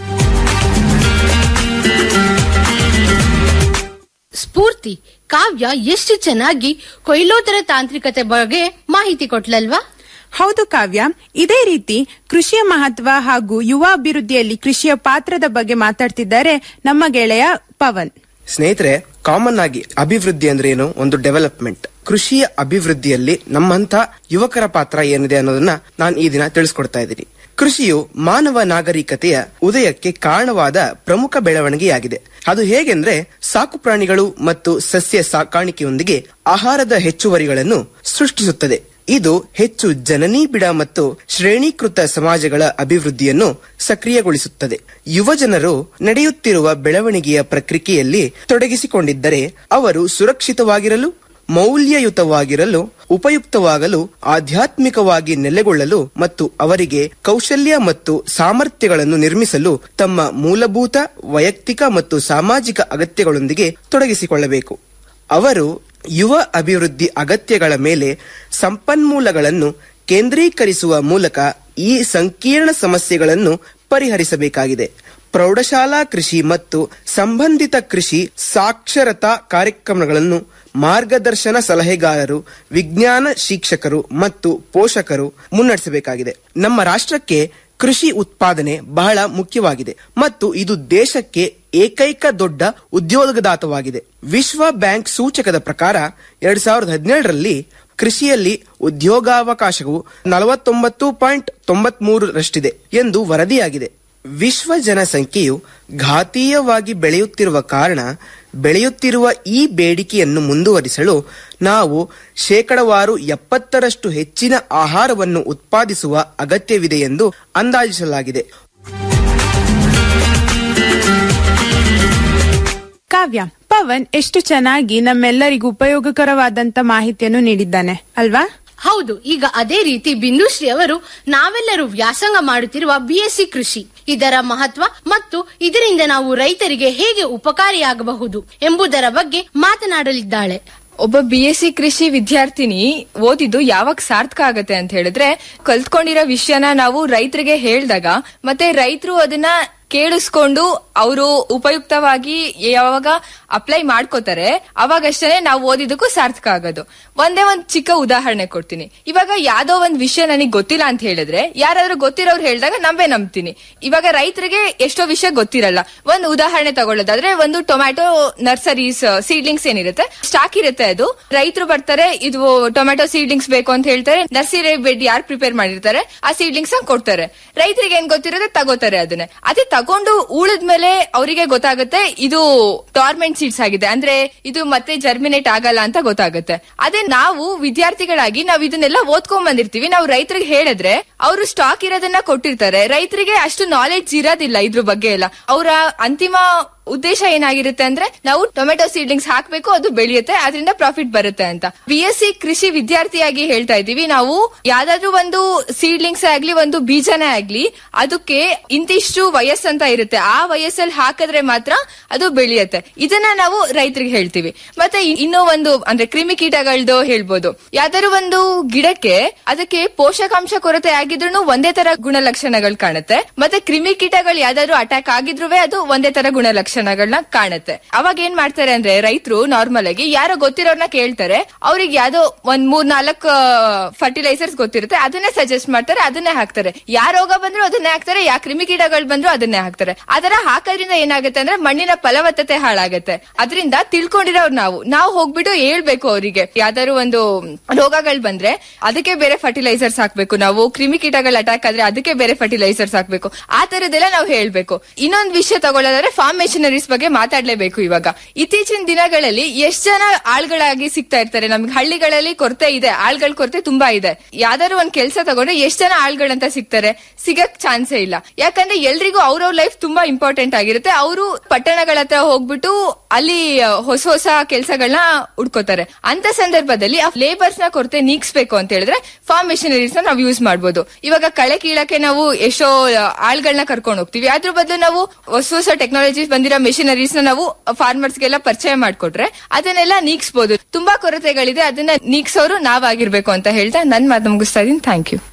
ಸ್ಫೂರ್ತಿ ಕಾವ್ಯ ಎಷ್ಟು ಚೆನ್ನಾಗಿ ಕೊಯ್ಲೋತ್ತರ ತಾಂತ್ರಿಕತೆ ಬಗ್ಗೆ ಮಾಹಿತಿ ಕೊಟ್ಲಲ್ವಾ ಹೌದು ಕಾವ್ಯ ಇದೇ ರೀತಿ ಕೃಷಿಯ ಮಹತ್ವ ಹಾಗೂ ಯುವ ಅಭಿವೃದ್ಧಿಯಲ್ಲಿ ಕೃಷಿಯ ಪಾತ್ರದ ಬಗ್ಗೆ ಮಾತಾಡ್ತಿದ್ದಾರೆ ನಮ್ಮ ಗೆಳೆಯ ಪವನ್ ಸ್ನೇಹಿತರೆ ಕಾಮನ್ ಆಗಿ ಅಭಿವೃದ್ಧಿ ಅಂದ್ರೆ ಏನು ಒಂದು ಡೆವಲಪ್ಮೆಂಟ್ ಕೃಷಿಯ ಅಭಿವೃದ್ಧಿಯಲ್ಲಿ ನಮ್ಮಂತ ಯುವಕರ ಪಾತ್ರ ಏನಿದೆ ಅನ್ನೋದನ್ನ ನಾನು ಈ ದಿನ ತಿಳಿಸ್ಕೊಡ್ತಾ ಇದ್ದೀನಿ ಕೃಷಿಯು ಮಾನವ ನಾಗರಿಕತೆಯ ಉದಯಕ್ಕೆ ಕಾರಣವಾದ ಪ್ರಮುಖ ಬೆಳವಣಿಗೆಯಾಗಿದೆ ಅದು ಹೇಗೆಂದ್ರೆ ಸಾಕು ಪ್ರಾಣಿಗಳು ಮತ್ತು ಸಸ್ಯ ಸಾಕಾಣಿಕೆಯೊಂದಿಗೆ ಆಹಾರದ ಹೆಚ್ಚುವರಿಗಳನ್ನು ಸೃಷ್ಟಿಸುತ್ತದೆ ಇದು ಹೆಚ್ಚು ಜನನೀ ಬಿಡ ಮತ್ತು ಶ್ರೇಣೀಕೃತ ಸಮಾಜಗಳ ಅಭಿವೃದ್ಧಿಯನ್ನು ಸಕ್ರಿಯಗೊಳಿಸುತ್ತದೆ ಯುವ ಜನರು ನಡೆಯುತ್ತಿರುವ ಬೆಳವಣಿಗೆಯ ಪ್ರಕ್ರಿಯೆಯಲ್ಲಿ ತೊಡಗಿಸಿಕೊಂಡಿದ್ದರೆ ಅವರು ಸುರಕ್ಷಿತವಾಗಿರಲು ಮೌಲ್ಯಯುತವಾಗಿರಲು ಉಪಯುಕ್ತವಾಗಲು ಆಧ್ಯಾತ್ಮಿಕವಾಗಿ ನೆಲೆಗೊಳ್ಳಲು ಮತ್ತು ಅವರಿಗೆ ಕೌಶಲ್ಯ ಮತ್ತು ಸಾಮರ್ಥ್ಯಗಳನ್ನು ನಿರ್ಮಿಸಲು ತಮ್ಮ ಮೂಲಭೂತ ವೈಯಕ್ತಿಕ ಮತ್ತು ಸಾಮಾಜಿಕ ಅಗತ್ಯಗಳೊಂದಿಗೆ ತೊಡಗಿಸಿಕೊಳ್ಳಬೇಕು ಅವರು ಯುವ ಅಭಿವೃದ್ಧಿ ಅಗತ್ಯಗಳ ಮೇಲೆ ಸಂಪನ್ಮೂಲಗಳನ್ನು ಕೇಂದ್ರೀಕರಿಸುವ ಮೂಲಕ ಈ ಸಂಕೀರ್ಣ ಸಮಸ್ಯೆಗಳನ್ನು ಪರಿಹರಿಸಬೇಕಾಗಿದೆ ಪ್ರೌಢಶಾಲಾ ಕೃಷಿ ಮತ್ತು ಸಂಬಂಧಿತ ಕೃಷಿ ಸಾಕ್ಷರತಾ ಕಾರ್ಯಕ್ರಮಗಳನ್ನು ಮಾರ್ಗದರ್ಶನ ಸಲಹೆಗಾರರು ವಿಜ್ಞಾನ ಶಿಕ್ಷಕರು ಮತ್ತು ಪೋಷಕರು ಮುನ್ನಡೆಸಬೇಕಾಗಿದೆ ನಮ್ಮ ರಾಷ್ಟ್ರಕ್ಕೆ ಕೃಷಿ ಉತ್ಪಾದನೆ ಬಹಳ ಮುಖ್ಯವಾಗಿದೆ ಮತ್ತು ಇದು ದೇಶಕ್ಕೆ ಏಕೈಕ ದೊಡ್ಡ ಉದ್ಯೋಗದಾತವಾಗಿದೆ ವಿಶ್ವ ಬ್ಯಾಂಕ್ ಸೂಚಕದ ಪ್ರಕಾರ ಎರಡ್ ಸಾವಿರದ ಹದಿನೇಳರಲ್ಲಿ ಕೃಷಿಯಲ್ಲಿ ಉದ್ಯೋಗಾವಕಾಶವು ನಲವತ್ತೊಂಬತ್ತು ಪಾಯಿಂಟ್ ತೊಂಬತ್ ಮೂರರಷ್ಟಿದೆ ಎಂದು ವರದಿಯಾಗಿದೆ ವಿಶ್ವ ಜನಸಂಖ್ಯೆಯು ಘಾತೀಯವಾಗಿ ಬೆಳೆಯುತ್ತಿರುವ ಕಾರಣ ಬೆಳೆಯುತ್ತಿರುವ ಈ ಬೇಡಿಕೆಯನ್ನು ಮುಂದುವರಿಸಲು ನಾವು ಶೇಕಡವಾರು ಎಪ್ಪತ್ತರಷ್ಟು ಹೆಚ್ಚಿನ ಆಹಾರವನ್ನು ಉತ್ಪಾದಿಸುವ ಅಗತ್ಯವಿದೆ ಎಂದು ಅಂದಾಜಿಸಲಾಗಿದೆ ಕಾವ್ಯ ಪವನ್ ಎಷ್ಟು ಚೆನ್ನಾಗಿ ನಮ್ಮೆಲ್ಲರಿಗೂ ಉಪಯೋಗಕರವಾದಂತ ಮಾಹಿತಿಯನ್ನು ನೀಡಿದ್ದಾನೆ ಅಲ್ವಾ ಹೌದು ಈಗ ಅದೇ ರೀತಿ ಬಿಂದುಶ್ರೀ ಅವರು ನಾವೆಲ್ಲರೂ ವ್ಯಾಸಂಗ ಮಾಡುತ್ತಿರುವ ಬಿಎಸ್ಸಿ ಕೃಷಿ ಇದರ ಮಹತ್ವ ಮತ್ತು ಇದರಿಂದ ನಾವು ರೈತರಿಗೆ ಹೇಗೆ ಉಪಕಾರಿಯಾಗಬಹುದು ಎಂಬುದರ ಬಗ್ಗೆ ಮಾತನಾಡಲಿದ್ದಾಳೆ ಒಬ್ಬ ಬಿ ಎಸ್ ಸಿ ಕೃಷಿ ವಿದ್ಯಾರ್ಥಿನಿ ಓದಿದ್ದು ಯಾವಾಗ ಸಾರ್ಥಕ ಆಗತ್ತೆ ಅಂತ ಹೇಳಿದ್ರೆ ಕಲ್ತ್ಕೊಂಡಿರೋ ವಿಷಯನ ನಾವು ರೈತರಿಗೆ ಹೇಳ್ದಾಗ ಮತ್ತೆ ರೈತರು ಅದನ್ನ ಕೇಳಿಸ್ಕೊಂಡು ಅವರು ಉಪಯುಕ್ತವಾಗಿ ಯಾವಾಗ ಅಪ್ಲೈ ಮಾಡ್ಕೋತಾರೆ ಅವಾಗಷ್ಟೇ ನಾವು ಓದಿದ್ದಕ್ಕೂ ಸಾರ್ಥಕ ಆಗೋದು ಒಂದೇ ಒಂದ್ ಚಿಕ್ಕ ಉದಾಹರಣೆ ಕೊಡ್ತೀನಿ ಇವಾಗ ಯಾವ್ದೋ ಒಂದ್ ವಿಷಯ ನನಗೆ ಗೊತ್ತಿಲ್ಲ ಅಂತ ಹೇಳಿದ್ರೆ ಯಾರಾದ್ರೂ ಗೊತ್ತಿರೋರು ಹೇಳಿದಾಗ ನಂಬೇ ನಂಬ್ತೀನಿ ಇವಾಗ ರೈತರಿಗೆ ಎಷ್ಟೋ ವಿಷಯ ಗೊತ್ತಿರಲ್ಲ ಒಂದು ಉದಾಹರಣೆ ತಗೊಳ್ಳೋದಾದ್ರೆ ಒಂದು ಟೊಮ್ಯಾಟೊ ನರ್ಸರೀಸ್ ಸೀಡ್ಲಿಂಗ್ಸ್ ಏನಿರುತ್ತೆ ಸ್ಟಾಕ್ ಇರುತ್ತೆ ಅದು ರೈತರು ಬರ್ತಾರೆ ಇದು ಟೊಮ್ಯಾಟೊ ಸೀಡ್ಲಿಂಗ್ಸ್ ಬೇಕು ಅಂತ ಹೇಳ್ತಾರೆ ನರ್ಸರಿ ಬೆಡ್ ಯಾರು ಪ್ರಿಪೇರ್ ಮಾಡಿರ್ತಾರೆ ಆ ಸೀಡ್ಲಿಂಗ್ಸ್ ಕೊಡ್ತಾರೆ ರೈತರಿಗೆ ಏನ್ ಗೊತ್ತಿರುತ್ತೆ ತಗೋತಾರೆ ಅದನ್ನ ಅದೇ ತಗೊಂಡು ಉಳಿದ್ಮೇಲೆ ಅವರಿಗೆ ಗೊತ್ತಾಗುತ್ತೆ ಇದು ಟಾರ್ಮೆಂಟ್ ಸೀಡ್ಸ್ ಆಗಿದೆ ಅಂದ್ರೆ ಇದು ಮತ್ತೆ ಜರ್ಮಿನೇಟ್ ಆಗಲ್ಲ ಅಂತ ಗೊತ್ತಾಗುತ್ತೆ ಅದೇ ನಾವು ವಿದ್ಯಾರ್ಥಿಗಳಾಗಿ ನಾವು ಇದನ್ನೆಲ್ಲ ಓದ್ಕೊಂಡ್ ಬಂದಿರ್ತೀವಿ ನಾವು ರೈತರಿಗೆ ಹೇಳಿದ್ರೆ ಅವರು ಸ್ಟಾಕ್ ಇರೋದನ್ನ ಕೊಟ್ಟಿರ್ತಾರೆ ರೈತರಿಗೆ ಅಷ್ಟು ನಾಲೆಡ್ಜ್ ಇರೋದಿಲ್ಲ ಇದ್ರ ಬಗ್ಗೆ ಎಲ್ಲ ಅವರ ಅಂತಿಮ ಉದ್ದೇಶ ಏನಾಗಿರುತ್ತೆ ಅಂದ್ರೆ ನಾವು ಟೊಮೆಟೊ ಸೀಡ್ಲಿಂಗ್ಸ್ ಹಾಕ್ಬೇಕು ಅದು ಬೆಳೆಯುತ್ತೆ ಅದರಿಂದ ಪ್ರಾಫಿಟ್ ಬರುತ್ತೆ ಅಂತ ಬಿ ಎಸ್ ಸಿ ಕೃಷಿ ವಿದ್ಯಾರ್ಥಿಯಾಗಿ ಹೇಳ್ತಾ ಇದೀವಿ ನಾವು ಯಾವ್ದಾದ್ರು ಒಂದು ಸೀಡ್ಲಿಂಗ್ಸ್ ಆಗ್ಲಿ ಒಂದು ಬೀಜನೇ ಆಗ್ಲಿ ಅದಕ್ಕೆ ಇಂತಿಷ್ಟು ವಯಸ್ಸಂತ ಇರುತ್ತೆ ಆ ವಯಸ್ಸಲ್ಲಿ ಹಾಕಿದ್ರೆ ಮಾತ್ರ ಅದು ಬೆಳೆಯುತ್ತೆ ಇದನ್ನ ನಾವು ರೈತರಿಗೆ ಹೇಳ್ತೀವಿ ಮತ್ತೆ ಇ- ಇನ್ನೂ ಒಂದು ಅಂದ್ರೆ ಕ್ರಿಮಿಕೀಟಗಳದ್ದು ಹೇಳ್ಬೋದು ಯಾವ್ದಾದ್ರು ಒಂದು ಗಿಡಕ್ಕೆ ಅದಕ್ಕೆ ಪೋಷಕಾಂಶ ಕೊರತೆ ಆಗಿದ್ರು ಒಂದೇ ತರ ಗುಣಲಕ್ಷಣಗಳು ಕಾಣುತ್ತೆ ಮತ್ತೆ ಕ್ರಿಮಿಕೀಟಗಳು ಯಾವ್ದಾದ್ರು ಅಟ್ಯಾಕ್ ಆಗಿದ್ರು ಅದು ಒಂದೇ ತರ ಗುಣಲಕ್ಷಣಗಳನ್ನ ಕಾಣುತ್ತೆ ಅವಾಗ ಏನ್ ಮಾಡ್ತಾರೆ ಅಂದ್ರೆ ರೈತರು ನಾರ್ಮಲ್ ಆಗಿ ಯಾರೋ ಗೊತ್ತಿರೋರ್ನ ಕೇಳ್ತಾರೆ ಅವ್ರಿಗೆ ಯಾವ್ದೋ ಒಂದ್ ಮೂರ್ ನಾಲ್ಕು ಫರ್ಟಿಲೈಸರ್ಸ್ ಗೊತ್ತಿರುತ್ತೆ ಅದನ್ನೇ ಸಜೆಸ್ಟ್ ಮಾಡ್ತಾರೆ ಅದನ್ನೇ ಹಾಕ್ತಾರೆ ಯಾ ರೋಗ ಬಂದ್ರು ಅದನ್ನೇ ಹಾಕ್ತಾರೆ ಯಾ ಕ್ರಿಮಿಕೀಟಗಳು ಬಂದ್ರು ಅದನ್ನೇ ಹಾಕ್ತಾರೆ ಅದರ ಹಾಕೋದ್ರಿಂದ ಏನಾಗುತ್ತೆ ಅಂದ್ರೆ ಮಣ್ಣಿನ ಫಲವತ್ತತೆ ಹಾಳಾಗುತ್ತೆ ಅದರಿಂದ ತಿಳ್ಕೊಂಡಿರೋರು ನಾವು ನಾವು ಹೋಗ್ಬಿಟ್ಟು ಹೇಳ್ಬೇಕು ಅವರಿಗೆ ಯಾವ್ದಾದ್ರು ಒಂದು ರೋಗಗಳು ಬಂದ್ರೆ ಅದಕ್ಕೆ ಬೇರೆ ಫರ್ಟಿಲೈಸರ್ಸ್ ಹಾಕ್ಬೇಕು ನಾವು ಕ್ರಿಮಿಕೀಟಗಳು ಅಟ್ಯಾಕ್ ಆದ್ರೆ ಅದಕ್ಕೆ ಬೇರೆ ಫರ್ಟಿಲೈಸರ್ಸ್ ಹಾಕ್ಬೇಕು ಆ ತರದೆಲ್ಲ ನಾವು ಹೇಳ್ಬೇಕು ಇನ್ನೊಂದು ವಿಷಯ ತಗೊಳ್ಳೋದಾದ್ರೆ ಫಾರ್ಮ್ ಮೆಷಿನರೀಸ್ ಬಗ್ಗೆ ಮಾತಾಡ್ಲೇಬೇಕು ಇವಾಗ ಇತ್ತೀಚಿನ ದಿನಗಳಲ್ಲಿ ಎಷ್ಟ್ ಜನ ಆಳ್ಗಳಾಗಿ ಸಿಗ್ತಾ ಇರ್ತಾರೆ ನಮ್ಗೆ ಹಳ್ಳಿಗಳಲ್ಲಿ ಕೊರತೆ ಇದೆ ಆಳ್ಗಳ ಕೊರತೆ ತುಂಬಾ ಇದೆ ಯಾವ್ದಾದ್ರು ಒಂದ್ ಕೆಲಸ ತಗೊಂಡ್ರೆ ಎಷ್ಟ್ ಜನ ಆಳ್ಗಳಂತ ಸಿಗ್ತಾರೆ ಸಿಗಕ್ ಚಾನ್ಸೇ ಇಲ್ಲ ಯಾಕಂದ್ರೆ ಎಲ್ರಿಗೂ ಅವ್ರವ್ರ ಲೈಫ್ ತುಂಬಾ ಇಂಪಾರ್ಟೆಂಟ್ ಆಗಿರುತ್ತೆ ಅವರು ಪಟ್ಟಣಗಳ ಹತ್ರ ಹೋಗ್ಬಿಟ್ಟು ಅಲ್ಲಿ ಹೊಸ ಹೊಸ ಕೆಲಸಗಳನ್ನ ಹುಡ್ಕೋತಾರೆ ಅಂತ ಸಂದರ್ಭದಲ್ಲಿ ಆ ಲೇಬರ್ಸ್ ನ ಕೊರತೆ ನೀಗಿಸ್ಬೇಕು ಅಂತ ಹೇಳಿದ್ರೆ ಫಾರ್ಮ್ ಮೆಷಿನರೀಸ್ ನ ನಾವು ಯೂಸ್ ಮಾಡ್ಬೋದು ಇವಾಗ ಕಳೆ ಕೀಳಕ್ಕೆ ನಾವು ಎಷ್ಟೋ ಆಳ್ಗಳನ್ನ ಕರ್ಕೊಂಡು ಹೋಗ್ತೀವಿ ಅದ್ರ ಬದಲು ನಾವು ಹೊಸ ಹೊಸ ಟೆಕ್ನಾಲಜೀಸ್ ಬಂದಿರೋ ಮೆಷಿನರೀಸ್ ನ ನಾವು ಫಾರ್ಮರ್ಸ್ ಗೆಲ್ಲ ಪರಿಚಯ ಮಾಡ್ಕೊಟ್ರೆ ಅದನ್ನೆಲ್ಲ ನೀಗಿಸಬಹುದು ತುಂಬಾ ಕೊರತೆಗಳಿದೆ ಅದನ್ನ ನೀಗ್ಸೋರು ನಾವಾಗಿರ್ಬೇಕು ಅಂತ ಹೇಳ್ತಾ ನನ್ ಮಾತು ಮುಗಿಸ್ತಾ ಇದೀನಿ ಥ್ಯಾಂಕ್ ಯು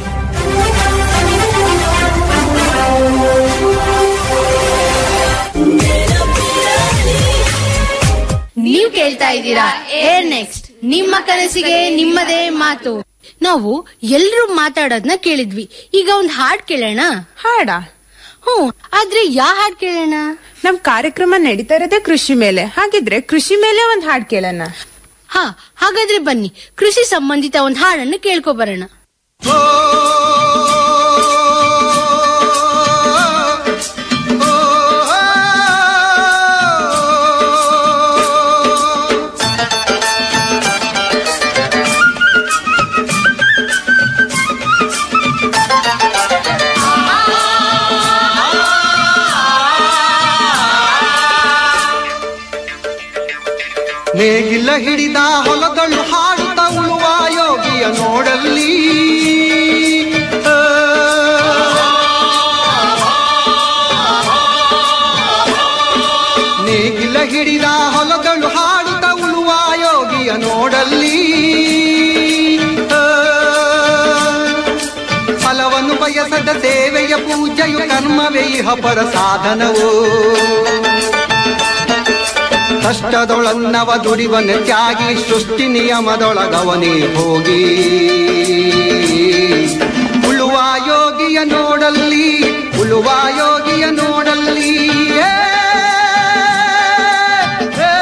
ನೀವು ಕೇಳ್ತಾ ಇದ್ದೀರಾ ಏರ್ ನೆಕ್ಸ್ಟ್ ನಿಮ್ಮ ಕನಸಿಗೆ ನಿಮ್ಮದೇ ಮಾತು ನಾವು ಎಲ್ರೂ ಮಾತಾಡೋದ್ನ ಕೇಳಿದ್ವಿ ಈಗ ಒಂದ್ ಹಾಡ್ ಕೇಳೋಣ ಹಾಡ ಹ್ಮ್ ಆದ್ರೆ ಯಾ ಹಾಡ್ ಕೇಳೋಣ ನಮ್ ಕಾರ್ಯಕ್ರಮ ನಡೀತಾ ಇರೋದೇ ಕೃಷಿ ಮೇಲೆ ಹಾಗಿದ್ರೆ ಕೃಷಿ ಮೇಲೆ ಒಂದ್ ಹಾಡ್ ಕೇಳೋಣ ಹಾ ಹಾಗಾದ್ರೆ ಬನ್ನಿ ಕೃಷಿ ಸಂಬಂಧಿತ ಒಂದ್ ಹಾಡನ್ನು ಕೇಳ್ಕೊ ಬರೋಣ ನೇಗಿಲ ಹಿಡಿದ ಹೊಲದಳು ಹಾಡುತ್ತ ಉಳುವ ಯೋಗಿಯ ನೋಡಲ್ಲಿ ಆ. ನೇಗಿಲ ಹಿಡಿದ ಹೊಲದಳು ಹಾಡುತ್ತ ಉಳುವ ಯೋಗಿಯ ನೋಡಲ್ಲಿ ಆ. ಫಲವನ್ನು ಬಯಸದ ಸೇವೆಯ ಪೂಜೆಯು ಕರ್ಮವೇ ಇಹ ಪರ ಸಾಧನವು ಕಷ್ಟದೊಳನ್ನವ ದುಡಿವನ ತ್ಯಾಗಿ ಸೃಷ್ಟಿ ನಿಯಮದೊಳಗವನೇ ಹೋಗಿ ಉಳುವ ಯೋಗಿಯ ನೋಡಲ್ಲಿ ಉಳುವ ಯೋಗಿಯ ನೋಡಲ್ಲಿ ಏ, ಏ,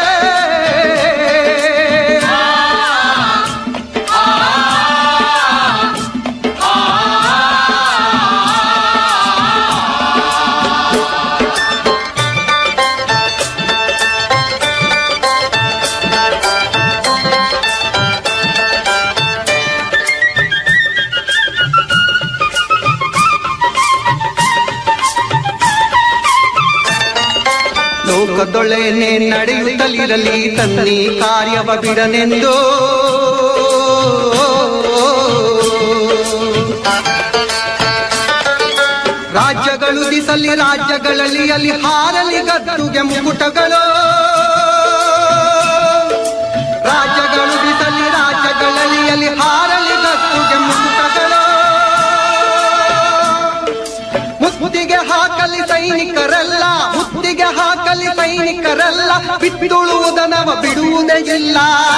ಲೋಕದೊಳೆನೆ ನಡೆಯುತ್ತಲಿರಲಿ ತನ್ನಿ ಕಾರ್ಯವ ಬಿಡನೆಂದು ರಾಜ್ಯಗಳು ದಿಸಲಿ ರಾಜ್ಯಗಳಲ್ಲಿ ಅಲ್ಲಿ ಹಾರಲಿ ಗದ್ದುಗೆ ಮುಕುಟಗಳು ರಾಜ್ಯಗಳು ದಿಸಲಿ ರಾಜ್ಯಗಳಲ್ಲಿ ಅಲ್ಲಿ ಹಾರಲಿ ಗದ್ದುಗೆ ಮುಕುಟಗಳು ಮುತ್ತಿಗೆ ಹಾಕಲಿ ಸೈನಿಕರಲ್ಲ ಮುತ್ತಿಗೆ ಹಾಕಲಿ ಸೈನಿಕರಲ್ಲ ಬಿತ್ತುಳುವುದನವ ಬಿಡುವುದೇ ಇಲ್ಲ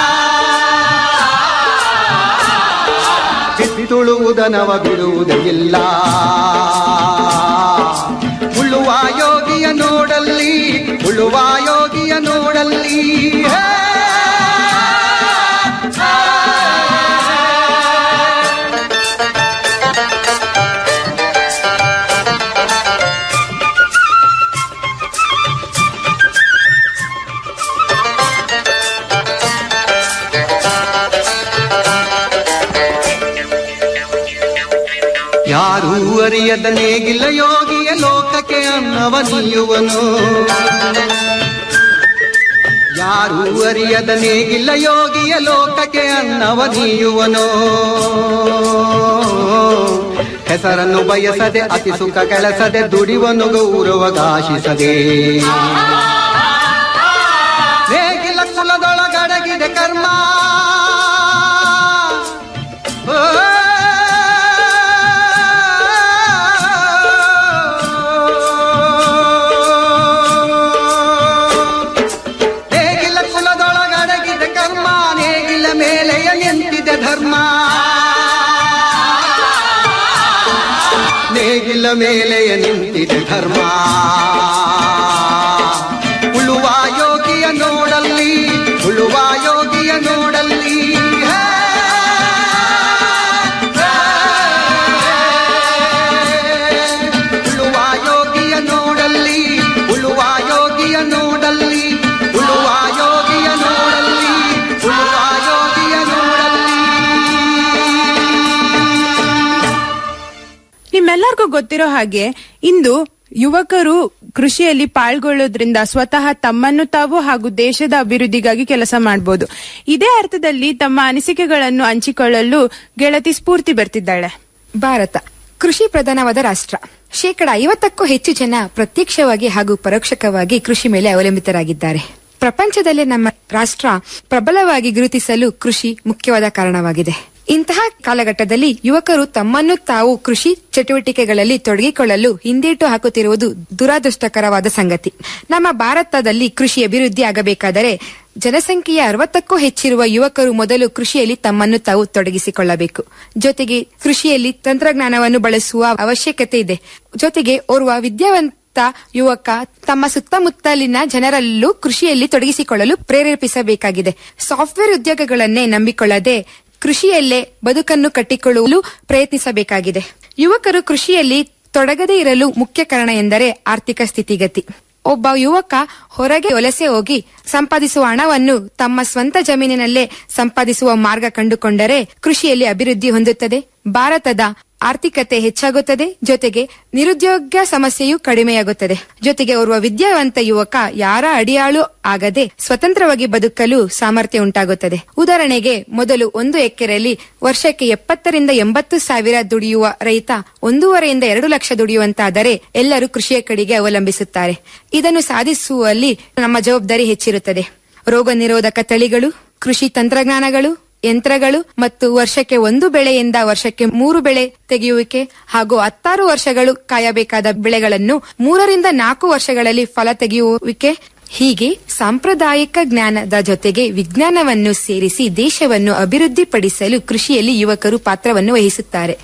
ಬಿತ್ತುಳುವುದನವ ಬಿಡುವುದೇ ಇಲ್ಲ ಉಳುವ ಯೋಗಿಯ ನೋಡಲ್ಲಿ ಉಳುವ ಯೋಗಿಯ ನೋಡಲ್ಲಿ ಹೇ! ಯಾರೂ ಅರಿಯದ ನೇಗಿಲ್ಲ ಯೋಗಿಯ ಲೋಕಕ್ಕೆ ಅನ್ನವ ನೀಯುವನು ಯಾರೂ ಅರಿಯದ ನೇಗಿಲ್ಲ ಯೋಗಿಯ ಲೋಕಕ್ಕೆ ಅನ್ನವ ನೀಯುವನು ಹೆಸರನ್ನು ಬಯಸದೆ ಅತಿ ಸುಖ ಕೆಲಸದೆ ದುಡಿವನು ಗೌರವಗಾಶಿಸದೆ ನೇಗಿಲ ಕುಲದೊಳಗಡಗಿದೆ ಕರ್ಮ ಓ ನೇಗಿಲ ಕುಲದೊಳಗಡಗಿದೆ ಕರ್ಮ ನೇಗಿಲ ಮೇಲೆಯ ನಿಂತಿದೆ ಧರ್ಮ ನೇಗಿಲ ಮೇಲೆಯ ನಿಂತಿದೆ ಧರ್ಮ ಉಳುವ ಯೋಗಿಯ ನೋಡಲ್ಲಿ ಉಳುವ ಯೋಗಿಯ ನೋಡಲ್ಲಿ ಹೇ! ಉಳುವ ಯೋಗಿಯ ನೋಡಲ್ಲಿ ಉಳುವ ಯೋಗಿಯ ನೋಡಲ್ಲಿ ಉಳುವ ಯೋಗಿಯ ನೋಡಲ್ಲಿ ಉಳುವ ಯೋಗಿಯ ನೋಡಲ್ಲಿ ನಿಮ್ಮೆಲ್ಲರಿಗೂ ಗೊತ್ತಿರೋ ಹಾಗೆ ಇಂದು ಯುವಕರು ಕೃಷಿಯಲ್ಲಿ ಪಾಲ್ಗೊಳ್ಳೋದ್ರಿಂದ ಸ್ವತಃ ತಮ್ಮನ್ನು ತಾವು ಹಾಗೂ ದೇಶದ ಅಭಿವೃದ್ಧಿಗಾಗಿ ಕೆಲಸ ಮಾಡಬಹುದು ಇದೇ ಅರ್ಥದಲ್ಲಿ ತಮ್ಮ ಅನಿಸಿಕೆಗಳನ್ನು ಹಂಚಿಕೊಳ್ಳಲು ಗೆಳತಿ ಸ್ಫೂರ್ತಿ ಬರ್ತಿದ್ದಾಳೆ ಭಾರತ ಕೃಷಿ ಪ್ರಧಾನವಾದ ರಾಷ್ಟ್ರ ಶೇಕಡ ಐವತ್ತಕ್ಕೂ ಹೆಚ್ಚು ಜನ ಪ್ರತ್ಯಕ್ಷವಾಗಿ ಹಾಗೂ ಪರೋಕ್ಷಕವಾಗಿ ಕೃಷಿ ಮೇಲೆ ಅವಲಂಬಿತರಾಗಿದ್ದಾರೆ ಪ್ರಪಂಚದಲ್ಲೇ ನಮ್ಮ ರಾಷ್ಟ್ರ ಪ್ರಬಲವಾಗಿ ಗುರುತಿಸಲು ಕೃಷಿ ಮುಖ್ಯವಾದ ಕಾರಣವಾಗಿದೆ ಇಂತಹ ಕಾಲಘಟ್ಟದಲ್ಲಿ ಯುವಕರು ತಮ್ಮನ್ನು ತಾವು ಕೃಷಿ ಚಟುವಟಿಕೆಗಳಲ್ಲಿ ತೊಡಗಿಕೊಳ್ಳಲು ಹಿಂದೇಟು ಹಾಕುತ್ತಿರುವುದು ದುರಾದೃಷ್ಟಕರವಾದ ಸಂಗತಿ ನಮ್ಮ ಭಾರತದಲ್ಲಿ ಕೃಷಿ ಅಭಿವೃದ್ಧಿ ಆಗಬೇಕಾದರೆ ಜನಸಂಖ್ಯೆಯ ಅರವತ್ತಕ್ಕೂ ಹೆಚ್ಚಿರುವ ಯುವಕರು ಮೊದಲು ಕೃಷಿಯಲ್ಲಿ ತಮ್ಮನ್ನು ತಾವು ತೊಡಗಿಸಿಕೊಳ್ಳಬೇಕು ಜೊತೆಗೆ ಕೃಷಿಯಲ್ಲಿ ತಂತ್ರಜ್ಞಾನವನ್ನು ಬಳಸುವ ಅವಶ್ಯಕತೆ ಇದೆ ಜೊತೆಗೆ ಓರ್ವ ವಿದ್ಯಾವಂತ ಯುವಕ ತಮ್ಮ ಸುತ್ತಮುತ್ತಲಿನ ಜನರಲ್ಲೂ ಕೃಷಿಯಲ್ಲಿ ತೊಡಗಿಸಿಕೊಳ್ಳಲು ಪ್ರೇರೇಪಿಸಬೇಕಾಗಿದೆ ಸಾಫ್ಟ್ವೇರ್ ಉದ್ಯೋಗಗಳನ್ನೇ ನಂಬಿಕೊಳ್ಳದೆ ಕೃಷಿಯಲ್ಲೇ ಬದುಕನ್ನು ಕಟ್ಟಿಕೊಳ್ಳಲು ಪ್ರಯತ್ನಿಸಬೇಕಾಗಿದೆ ಯುವಕರು ಕೃಷಿಯಲ್ಲಿ ತೊಡಗದೇ ಇರಲು ಮುಖ್ಯ ಕಾರಣ ಎಂದರೆ ಆರ್ಥಿಕ ಸ್ಥಿತಿಗತಿ ಒಬ್ಬ ಯುವಕ ಹೊರಗೆ ವಲಸೆ ಹೋಗಿ ಸಂಪಾದಿಸುವ ಹಣವನ್ನು ತಮ್ಮ ಸ್ವಂತ ಜಮೀನಿನಲ್ಲೇ ಸಂಪಾದಿಸುವ ಮಾರ್ಗ ಕಂಡುಕೊಂಡರೆ ಕೃಷಿಯಲ್ಲಿ ಅಭಿವೃದ್ಧಿ ಹೊಂದುತ್ತದೆ ಭಾರತದ ಆರ್ಥಿಕತೆ ಹೆಚ್ಚಾಗುತ್ತದೆ ಜೊತೆಗೆ ನಿರುದ್ಯೋಗ ಸಮಸ್ಯೆಯು ಕಡಿಮೆಯಾಗುತ್ತದೆ ಜೊತೆಗೆ ಓರ್ವ ವಿದ್ಯಾವಂತ ಯುವಕ ಯಾರ ಅಡಿಯಾಳು ಆಗದೆ ಸ್ವತಂತ್ರವಾಗಿ ಬದುಕಲು ಸಾಮರ್ಥ್ಯ ಉಂಟಾಗುತ್ತದೆ ಉದಾಹರಣೆಗೆ ಮೊದಲು ಒಂದು ಎಕರೆಯಲ್ಲಿ ವರ್ಷಕ್ಕೆ ಎಪ್ಪತ್ತರಿಂದ ಎಂಬತ್ತು ಸಾವಿರ ದುಡಿಯುವ ರೈತ ಒಂದೂವರೆಯಿಂದ ಎರಡು ಲಕ್ಷ ದುಡಿಯುವಂತಾದರೆ ಎಲ್ಲರೂ ಕೃಷಿಯ ಕಡೆಗೆ ಅವಲಂಬಿಸುತ್ತಾರೆ ಇದನ್ನು ಸಾಧಿಸುವಲ್ಲಿ ನಮ್ಮ ಜವಾಬ್ದಾರಿ ಹೆಚ್ಚಿರುತ್ತದೆ ರೋಗ ನಿರೋಧಕ ತಳಿಗಳು ಕೃಷಿ ತಂತ್ರಜ್ಞಾನಗಳು ಯಂತ್ರಗಳು ಮತ್ತು ವರ್ಷಕ್ಕೆ ಒಂದು ಬೆಳೆಯಿಂದ ವರ್ಷಕ್ಕೆ ಮೂರು ಬೆಳೆ ತೆಗೆಯುವಿಕೆ ಹಾಗೂ ಹತ್ತಾರು ವರ್ಷಗಳು ಕಾಯಬೇಕಾದ ಬೆಳೆಗಳನ್ನು ಮೂರರಿಂದ ನಾಲ್ಕು ವರ್ಷಗಳಲ್ಲಿ ಫಲ ತೆಗೆಯುವಿಕೆ ಹೀಗೆ ಸಾಂಪ್ರದಾಯಿಕ ಜ್ಞಾನದ ಜೊತೆಗೆ ವಿಜ್ಞಾನವನ್ನು ಸೇರಿಸಿ ದೇಶವನ್ನು ಅಭಿವೃದ್ಧಿಪಡಿಸಲು ಕೃಷಿಯಲ್ಲಿ ಯುವಕರು ಪಾತ್ರವನ್ನು ವಹಿಸುತ್ತಾರೆ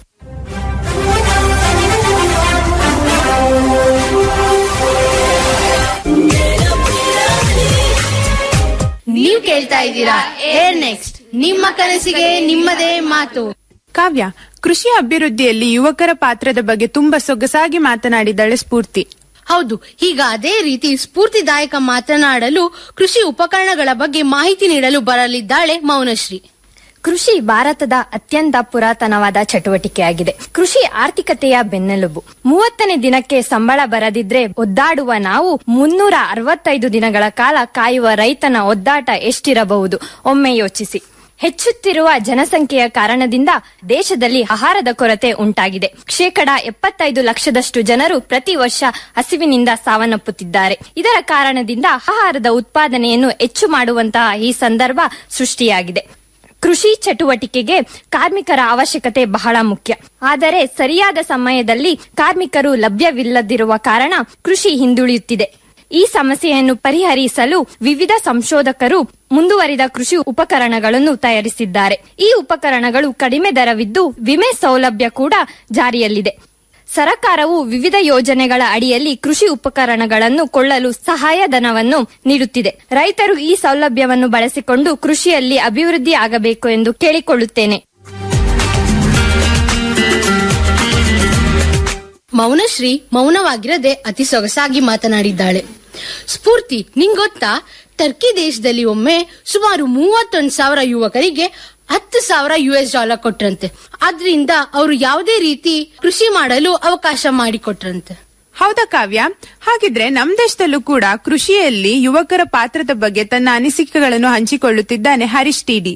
ನೀವು ಕೇಳ್ತಾ ಇದ್ದೀರಾ ಏರ್ ನೆಕ್ಸ್ಟ್ ನಿಮ್ಮ ಕನಸಿಗೆ ನಿಮ್ಮದೇ ಮಾತು ಕಾವ್ಯ ಕೃಷಿ ಅಭಿವೃದ್ಧಿಯಲ್ಲಿ ಯುವಕರ ಪಾತ್ರದ ಬಗ್ಗೆ ತುಂಬಾ ಸೊಗಸಾಗಿ ಮಾತನಾಡಿದ್ದಾಳೆ ಸ್ಫೂರ್ತಿ ಹೌದು ಈಗ ಅದೇ ರೀತಿ ಸ್ಫೂರ್ತಿದಾಯಕ ಮಾತನಾಡಲು ಕೃಷಿ ಉಪಕರಣಗಳ ಬಗ್ಗೆ ಮಾಹಿತಿ ನೀಡಲು ಬರಲಿದ್ದಾಳೆ ಮೌನಶ್ರೀ ಕೃಷಿ ಭಾರತದ ಅತ್ಯಂತ ಪುರಾತನವಾದ ಚಟುವಟಿಕೆಯಾಗಿದೆ ಕೃಷಿ ಆರ್ಥಿಕತೆಯ ಬೆನ್ನೆಲುಬು ಮೂವತ್ತನೇ ದಿನಕ್ಕೆ ಸಂಬಳ ಬರದಿದ್ರೆ ಒದ್ದಾಡುವ ನಾವು ಮುನ್ನೂರ ಅರವತ್ತೈದು ದಿನಗಳ ಕಾಲ ಕಾಯುವ ರೈತನ ಒದ್ದಾಟ ಎಷ್ಟಿರಬಹುದು ಒಮ್ಮೆ ಯೋಚಿಸಿ ಹೆಚ್ಚುತ್ತಿರುವ ಜನಸಂಖ್ಯೆಯ ಕಾರಣದಿಂದ ದೇಶದಲ್ಲಿ ಆಹಾರದ ಕೊರತೆ ಉಂಟಾಗಿದೆ ಶೇಕಡ ಎಪ್ಪತ್ತೈದು ಲಕ್ಷದಷ್ಟು ಜನರು ಪ್ರತಿ ವರ್ಷ ಹಸಿವಿನಿಂದ ಸಾವನ್ನಪ್ಪುತ್ತಿದ್ದಾರೆ ಇದರ ಕಾರಣದಿಂದ ಆಹಾರದ ಉತ್ಪಾದನೆಯನ್ನು ಹೆಚ್ಚು ಮಾಡುವಂತಹ ಈ ಸಂದರ್ಭ ಸೃಷ್ಟಿಯಾಗಿದೆ ಕೃಷಿ ಚಟುವಟಿಕೆಗೆ ಕಾರ್ಮಿಕರ ಅವಶ್ಯಕತೆ ಬಹಳ ಮುಖ್ಯ ಆದರೆ ಸರಿಯಾದ ಸಮಯದಲ್ಲಿ ಕಾರ್ಮಿಕರು ಲಭ್ಯವಿಲ್ಲದಿರುವ ಕಾರಣ ಕೃಷಿ ಹಿಂದುಳಿಯುತ್ತಿದೆ ಈ ಸಮಸ್ಯೆಯನ್ನು ಪರಿಹರಿಸಲು ವಿವಿಧ ಸಂಶೋಧಕರು ಮುಂದುವರಿದ ಕೃಷಿ ಉಪಕರಣಗಳನ್ನು ತಯಾರಿಸಿದ್ದಾರೆ ಈ ಉಪಕರಣಗಳು ಕಡಿಮೆ ದರವಿದ್ದು ವಿಮೆ ಸೌಲಭ್ಯ ಕೂಡ ಜಾರಿಯಲ್ಲಿದೆ ಸರಕಾರವು ವಿವಿಧ ಯೋಜನೆಗಳ ಅಡಿಯಲ್ಲಿ ಕೃಷಿ ಉಪಕರಣಗಳನ್ನು ಕೊಳ್ಳಲು ಸಹಾಯಧನವನ್ನು ನೀಡುತ್ತಿದೆ ರೈತರು ಈ ಸೌಲಭ್ಯವನ್ನು ಬಳಸಿಕೊಂಡು ಕೃಷಿಯಲ್ಲಿ ಅಭಿವೃದ್ಧಿ ಆಗಬೇಕು ಎಂದು ಕೇಳಿಕೊಳ್ಳುತ್ತೇನೆ ಮೌನಶ್ರೀ ಮೌನವಾಗಿರದೆ ಅತಿ ಸೊಗಸಾಗಿ ಮಾತನಾಡಿದ್ದಾಳೆ ಸ್ಫೂರ್ತಿ ನಿಂಗೊತ್ತಾ ಟರ್ಕಿ ದೇಶದಲ್ಲಿ ಒಮ್ಮೆ ಸುಮಾರು ಮೂವತ್ತೊಂದು ಸಾವಿರ ಯುವಕರಿಗೆ ಹತ್ತು ಸಾವಿರ ಯು ಎಸ್ ಡಾಲರ್ ಕೊಟ್ರಂತೆ ಆದ್ರಿಂದ ಅವರು ಯಾವುದೇ ರೀತಿ ಕೃಷಿ ಮಾಡಲು ಅವಕಾಶ ಮಾಡಿಕೊಟ್ರಂತೆ ಹೌದಾ ಕಾವ್ಯ ಹಾಗಿದ್ರೆ ನಮ್ ದೇಶದಲ್ಲೂ ಕೂಡ ಕೃಷಿಯಲ್ಲಿ ಯುವಕರ ಪಾತ್ರದ ಬಗ್ಗೆ ತನ್ನ ಅನಿಸಿಕೆಗಳನ್ನು ಹಂಚಿಕೊಳ್ಳುತ್ತಿದ್ದಾನೆ ಹರೀಶ್ ಟಿಡಿ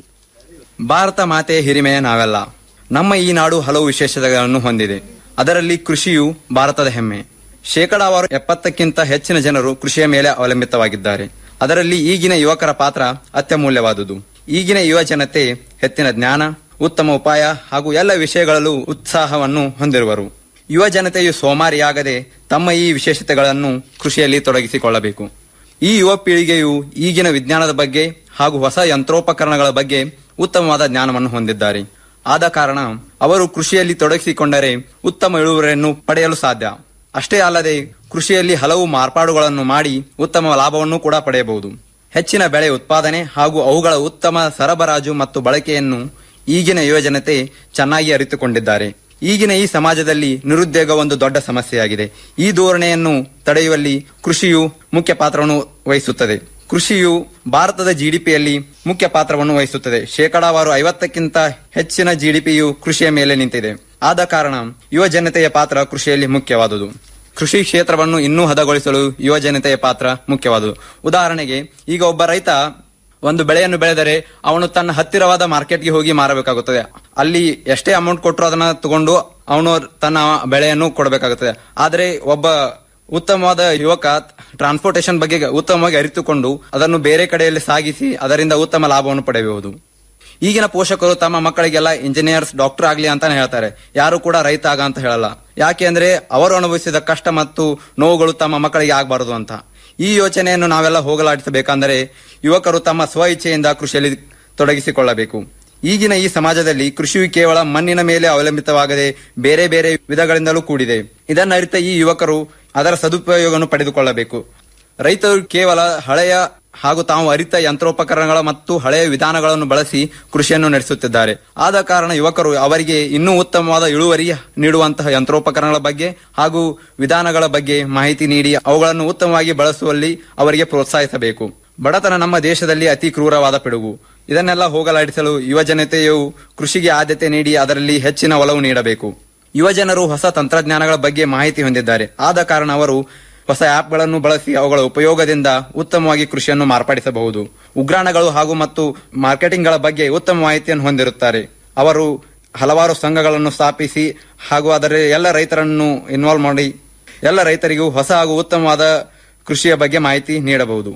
ಭಾರತ ಮಾತೆಯ ಹಿರಿಮೆಯ ನಾವೆಲ್ಲ ನಮ್ಮ ಈ ನಾಡು ಹಲವು ವಿಶೇಷತೆಗಳನ್ನು ಹೊಂದಿದೆ ಅದರಲ್ಲಿ ಕೃಷಿಯು ಭಾರತದ ಹೆಮ್ಮೆ ಶೇಕಡಾವಾರು ಎಪ್ಪತ್ತಕ್ಕಿಂತ ಹೆಚ್ಚಿನ ಜನರು ಕೃಷಿಯ ಮೇಲೆ ಅವಲಂಬಿತವಾಗಿದ್ದಾರೆ ಅದರಲ್ಲಿ ಈಗಿನ ಯುವಕರ ಪಾತ್ರ ಅತ್ಯಮೂಲ್ಯವಾದುದು ಈಗಿನ ಯುವ ಜನತೆ ಹೆಚ್ಚಿನ ಜ್ಞಾನ ಉತ್ತಮ ಉಪಾಯ ಹಾಗೂ ಎಲ್ಲ ವಿಷಯಗಳಲ್ಲೂ ಉತ್ಸಾಹವನ್ನು ಹೊಂದಿರುವರು ಯುವ ಜನತೆಯು ಸೋಮಾರಿಯಾಗದೆ ತಮ್ಮ ಈ ವಿಶೇಷತೆಗಳನ್ನು ಕೃಷಿಯಲ್ಲಿ ತೊಡಗಿಸಿಕೊಳ್ಳಬೇಕು ಈ ಯುವ ಪೀಳಿಗೆಯು ಈಗಿನ ವಿಜ್ಞಾನದ ಬಗ್ಗೆ ಹಾಗೂ ಹೊಸ ಯಂತ್ರೋಪಕರಣಗಳ ಬಗ್ಗೆ ಉತ್ತಮವಾದ ಜ್ಞಾನವನ್ನು ಹೊಂದಿದ್ದಾರೆ ಆದ ಕಾರಣ ಅವರು ಕೃಷಿಯಲ್ಲಿ ತೊಡಗಿಸಿಕೊಂಡರೆ ಉತ್ತಮ ಇಳುವರಿಯನ್ನು ಪಡೆಯಲು ಸಾಧ್ಯ ಅಷ್ಟೇ ಅಲ್ಲದೆ ಕೃಷಿಯಲ್ಲಿ ಹಲವು ಮಾರ್ಪಾಡುಗಳನ್ನು ಮಾಡಿ ಉತ್ತಮ ಲಾಭವನ್ನು ಕೂಡ ಪಡೆಯಬಹುದು ಹೆಚ್ಚಿನ ಬೆಳೆ ಉತ್ಪಾದನೆ ಹಾಗೂ ಅವುಗಳ ಉತ್ತಮ ಸರಬರಾಜು ಮತ್ತು ಬಳಕೆಯನ್ನು ಈಗಿನ ಯುವಜನತೆ ಚೆನ್ನಾಗಿ ಅರಿತುಕೊಂಡಿದ್ದಾರೆ ಈಗಿನ ಈ ಸಮಾಜದಲ್ಲಿ ನಿರುದ್ಯೋಗ ಒಂದು ದೊಡ್ಡ ಸಮಸ್ಯೆಯಾಗಿದೆ ಈ ಧೋರಣೆಯನ್ನು ತಡೆಯುವಲ್ಲಿ ಕೃಷಿಯು ಮುಖ್ಯ ಪಾತ್ರವನ್ನು ವಹಿಸುತ್ತದೆ ಕೃಷಿಯು ಭಾರತದ ಜಿಡಿಪಿಯಲ್ಲಿ ಮುಖ್ಯ ಪಾತ್ರವನ್ನು ವಹಿಸುತ್ತದೆ ಶೇಕಡಾವಾರು ಐವತ್ತಕ್ಕಿಂತ ಹೆಚ್ಚಿನ ಜಿಡಿಪಿಯು ಕೃಷಿಯ ಮೇಲೆ ನಿಂತಿದೆ ಆದ ಕಾರಣ ಯುವ ಜನತೆಯ ಪಾತ್ರ ಕೃಷಿಯಲ್ಲಿ ಮುಖ್ಯವಾದುದು ಕೃಷಿ ಕ್ಷೇತ್ರವನ್ನು ಇನ್ನೂ ಹದಗೊಳಿಸಲು ಯುವ ಜನತೆಯ ಪಾತ್ರ ಮುಖ್ಯವಾದುದು ಉದಾಹರಣೆಗೆ ಈಗ ಒಬ್ಬ ರೈತ ಒಂದು ಬೆಳೆಯನ್ನು ಬೆಳೆದರೆ ಅವನು ತನ್ನ ಹತ್ತಿರವಾದ ಮಾರ್ಕೆಟ್ಗೆ ಹೋಗಿ ಮಾರಬೇಕಾಗುತ್ತದೆ ಅಲ್ಲಿ ಎಷ್ಟೇ ಅಮೌಂಟ್ ಕೊಟ್ಟರು ಅದನ್ನ ತಗೊಂಡು ಅವನು ತನ್ನ ಬೆಳೆಯನ್ನು ಕೊಡಬೇಕಾಗುತ್ತದೆ ಆದರೆ ಒಬ್ಬ ಉತ್ತಮವಾದ ಯುವಕ ಟ್ರಾನ್ಸ್ಪೋರ್ಟೇಷನ್ ಬಗ್ಗೆ ಉತ್ತಮವಾಗಿ ಅರಿತುಕೊಂಡು ಅದನ್ನು ಬೇರೆ ಕಡೆಯಲ್ಲಿ ಸಾಗಿಸಿ ಅದರಿಂದ ಉತ್ತಮ ಲಾಭವನ್ನು ಪಡೆಯಬಹುದು ಈಗಿನ ಪೋಷಕರು ತಮ್ಮ ಮಕ್ಕಳಿಗೆಲ್ಲ ಇಂಜಿನಿಯರ್ಸ್ ಡಾಕ್ಟರ್ ಆಗ್ಲಿ ಅಂತಾನೆ ಹೇಳ್ತಾರೆ ಯಾರು ಕೂಡ ರೈತ ಆಗ ಅಂತ ಹೇಳಲ್ಲ ಯಾಕೆ ಅಂದ್ರೆ ಅವರು ಅನುಭವಿಸಿದ ಕಷ್ಟ ಮತ್ತು ನೋವುಗಳು ತಮ್ಮ ಮಕ್ಕಳಿಗೆ ಆಗಬಾರದು ಅಂತ ಈ ಯೋಚನೆಯನ್ನು ನಾವೆಲ್ಲ ಹೋಗಲಾಡಿಸಬೇಕಂದರೆ ಯುವಕರು ತಮ್ಮ ಸ್ವ ಇಚ್ಛೆಯಿಂದ ಕೃಷಿಯಲ್ಲಿ ತೊಡಗಿಸಿಕೊಳ್ಳಬೇಕು ಈಗಿನ ಈ ಸಮಾಜದಲ್ಲಿ ಕೃಷಿಯು ಕೇವಲ ಮಣ್ಣಿನ ಮೇಲೆ ಅವಲಂಬಿತವಾಗದೆ ಬೇರೆ ಬೇರೆ ವಿಧಗಳಿಂದಲೂ ಕೂಡಿದೆ ಇದನ್ನರಿತ ಈ ಯುವಕರು ಅದರ ಸದುಪಯೋಗವನ್ನು ಪಡೆದುಕೊಳ್ಳಬೇಕು ರೈತರು ಕೇವಲ ಹಳೆಯ ಹಾಗೂ ತಾವು ಅರಿತ ಯಂತ್ರೋಪಕರಣಗಳ ಮತ್ತು ಹಳೆಯ ವಿಧಾನಗಳನ್ನು ಬಳಸಿ ಕೃಷಿಯನ್ನು ನಡೆಸುತ್ತಿದ್ದಾರೆ ಆದ ಕಾರಣ ಯುವಕರು ಅವರಿಗೆ ಇನ್ನೂ ಉತ್ತಮವಾದ ಇಳುವರಿ ನೀಡುವಂತಹ ಯಂತ್ರೋಪಕರಣಗಳ ಬಗ್ಗೆ ಹಾಗೂ ವಿಧಾನಗಳ ಬಗ್ಗೆ ಮಾಹಿತಿ ನೀಡಿ ಅವುಗಳನ್ನು ಉತ್ತಮವಾಗಿ ಬಳಸುವಲ್ಲಿ ಅವರಿಗೆ ಪ್ರೋತ್ಸಾಹಿಸಬೇಕು ಬಡತನ ನಮ್ಮ ದೇಶದಲ್ಲಿ ಅತಿ ಕ್ರೂರವಾದ ಪಿಡುಗು ಇದನ್ನೆಲ್ಲ ಹೋಗಲಾಡಿಸಲು ಯುವ ಜನತೆಯು ಕೃಷಿಗೆ ಆದ್ಯತೆ ನೀಡಿ ಅದರಲ್ಲಿ ಹೆಚ್ಚಿನ ಒಲವು ನೀಡಬೇಕು ಯುವಜನರು ಹೊಸ ತಂತ್ರಜ್ಞಾನಗಳ ಬಗ್ಗೆ ಮಾಹಿತಿ ಹೊಂದಿದ್ದಾರೆ ಆದ ಕಾರಣ ಅವರು ಹೊಸ ಆಪ್ಗಳನ್ನು ಬಳಸಿ ಅವುಗಳ ಉಪಯೋಗದಿಂದ ಉತ್ತಮವಾಗಿ ಕೃಷಿಯನ್ನು ಮಾರ್ಪಡಿಸಬಹುದು ಉಗ್ರಾಣಗಳು ಹಾಗೂ ಮತ್ತು ಮಾರ್ಕೆಟಿಂಗ್ಗಳ ಬಗ್ಗೆ ಉತ್ತಮ ಮಾಹಿತಿಯನ್ನು ಹೊಂದಿರುತ್ತಾರೆ ಅವರು ಹಲವಾರು ಸಂಘಗಳನ್ನು ಸ್ಥಾಪಿಸಿ ಹಾಗೂ ಅದರ ಎಲ್ಲ ರೈತರನ್ನು ಇನ್ವಾಲ್ವ್ ಮಾಡಿ ಎಲ್ಲ ರೈತರಿಗೂ ಹೊಸ ಹಾಗೂ ಉತ್ತಮವಾದ ಕೃಷಿಯ ಬಗ್ಗೆ ಮಾಹಿತಿ ನೀಡಬಹುದು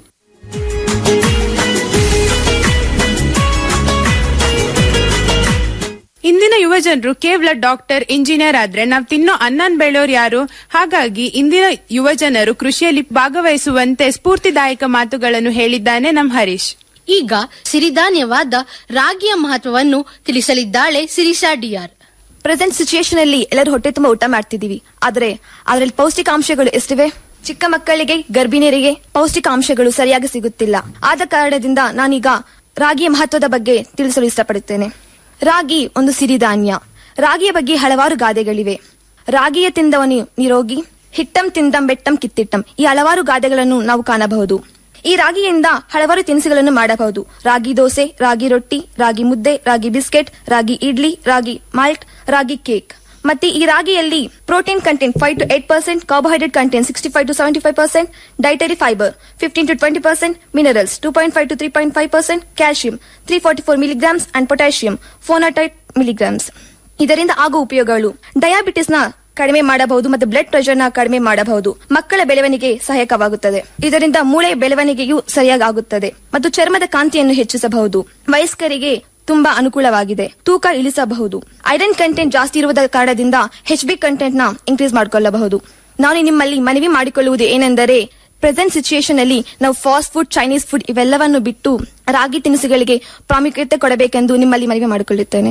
ಇಂದಿನ ಯುವಜನರು ಕೇವಲ ಡಾಕ್ಟರ್ ಇಂಜಿನಿಯರ್ ಆದ್ರೆ ನಾವ್ ತಿನ್ನೋ ಅನ್ನನ್ ಬೆಳೆಯೋರು ಯಾರು ಹಾಗಾಗಿ ಇಂದಿನ ಯುವಜನರು ಕೃಷಿಯಲ್ಲಿ ಭಾಗವಹಿಸುವಂತೆ ಸ್ಫೂರ್ತಿದಾಯಕ ಮಾತುಗಳನ್ನು ಹೇಳಿದ್ದಾನೆ ನಮ್ ಹರೀಶ್ ಈಗ ಸಿರಿಧಾನ್ಯವಾದ ರಾಗಿಯ ಮಹತ್ವವನ್ನು ತಿಳಿಸಲಿದ್ದಾಳೆ ಸಿರಿಸಾ ಡಿಆರ್ ಪ್ರೆಸೆಂಟ್ ಸಿಚುಯೇಷನ್ ಅಲ್ಲಿ ಎಲ್ಲರೂ ಹೊಟ್ಟೆ ತುಂಬಾ ಊಟ ಮಾಡ್ತಿದೀವಿ ಆದ್ರೆ ಅದರಲ್ಲಿ ಪೌಷ್ಟಿಕಾಂಶಗಳು ಎಷ್ಟಿವೆ ಚಿಕ್ಕ ಮಕ್ಕಳಿಗೆ ಗರ್ಭಿಣಿಯರಿಗೆ ಪೌಷ್ಟಿಕಾಂಶಗಳು ಸರಿಯಾಗಿ ಸಿಗುತ್ತಿಲ್ಲ ಆದ ಕಾರಣದಿಂದ ನಾನೀಗ ರಾಗಿಯ ಮಹತ್ವದ ಬಗ್ಗೆ ತಿಳಿಸಲು ಇಷ್ಟಪಡುತ್ತೇನೆ ರಾಗಿ ಒಂದು ಸಿರಿಧಾನ್ಯ ರಾಗಿಯ ಬಗ್ಗೆ ಹಲವಾರು ಗಾದೆಗಳಿವೆ ರಾಗಿಯ ತಿಂದವನು ನಿರೋಗಿ ಹಿಟ್ಟಂ ತಿಂದಂ ಬೆಟ್ಟಂ ಕಿತ್ತಿಟ್ಟಂ ಈ ಹಲವಾರು ಗಾದೆಗಳನ್ನು ನಾವು ಕಾಣಬಹುದು ಈ ರಾಗಿಯಿಂದ ಹಲವಾರು ತಿನಿಸುಗಳನ್ನು ಮಾಡಬಹುದು ರಾಗಿ ದೋಸೆ ರಾಗಿ ರೊಟ್ಟಿ ರಾಗಿ ಮುದ್ದೆ ragi biscuit ragi idli ragi malt ragi cake ಮತ್ತೆ ಈ ರಾಗಿಯಲ್ಲಿ protein content five to eight percent carbohydrate content sixty five to seventy five percent dietary fibre fifteen to twenty percent minerals two point five to three point five percent calcium three forty four milligrams and potassium ಫೋನಾಟೈಟ್ milligrams ಇದರಿಂದ ಆಗುವ ಉಪಯೋಗಗಳು diabetes ನ ಕಡಿಮೆ ಮಾಡಬಹುದು ಮತ್ತು blood pressure ನ ಕಡಿಮೆ ಮಾಡಬಹುದು ಮಕ್ಕಳ ಬೆಳವಣಿಗೆ ಸಹಾಯಕವಾಗುತ್ತದೆ ಇದರಿಂದ ಮೂಳೆ ಬೆಳವಣಿಗೆಯು ಸರಿಯಾಗಿ ಆಗುತ್ತದೆ ಮತ್ತು ಚರ್ಮದ ಕಾಂತಿಯನ್ನು ಹೆಚ್ಚಿಸಬಹುದು ವಯಸ್ಕರಿಗೆ ತುಂಬಾ ಅನುಕೂಲವಾಗಿದೆ ತೂಕ ಇಳಿಸಬಹುದು ಐರನ್ ಕಂಟೆಂಟ್ ಜಾಸ್ತಿ ಇರುವುದರ ಕಾರಣದಿಂದ ಹೆಚ್ ಬಿ ಕಂಟೆಂಟ್ ನ ಇನ್ಕ್ರೀಸ್ ಮಾಡಿಕೊಳ್ಳಬಹುದು ನಾನು ನಿಮ್ಮಲ್ಲಿ ಮನವಿ ಮಾಡಿಕೊಳ್ಳುವುದು ಏನೆಂದರೆ ಪ್ರೆಸೆಂಟ್ ಸಿಚುಯೇಷನ್ ಅಲ್ಲಿ ನಾವು ಫಾಸ್ಟ್ ಫುಡ್ ಚೈನೀಸ್ ಫುಡ್ ಇವೆಲ್ಲವನ್ನು ಬಿಟ್ಟು ರಾಗಿ ತಿನಿಸುಗಳಿಗೆ ಪ್ರಾಮುಖ್ಯತೆ ಕೊಡಬೇಕೆಂದು ನಿಮ್ಮಲ್ಲಿ ಮನವಿ ಮಾಡಿಕೊಳ್ಳುತ್ತೇನೆ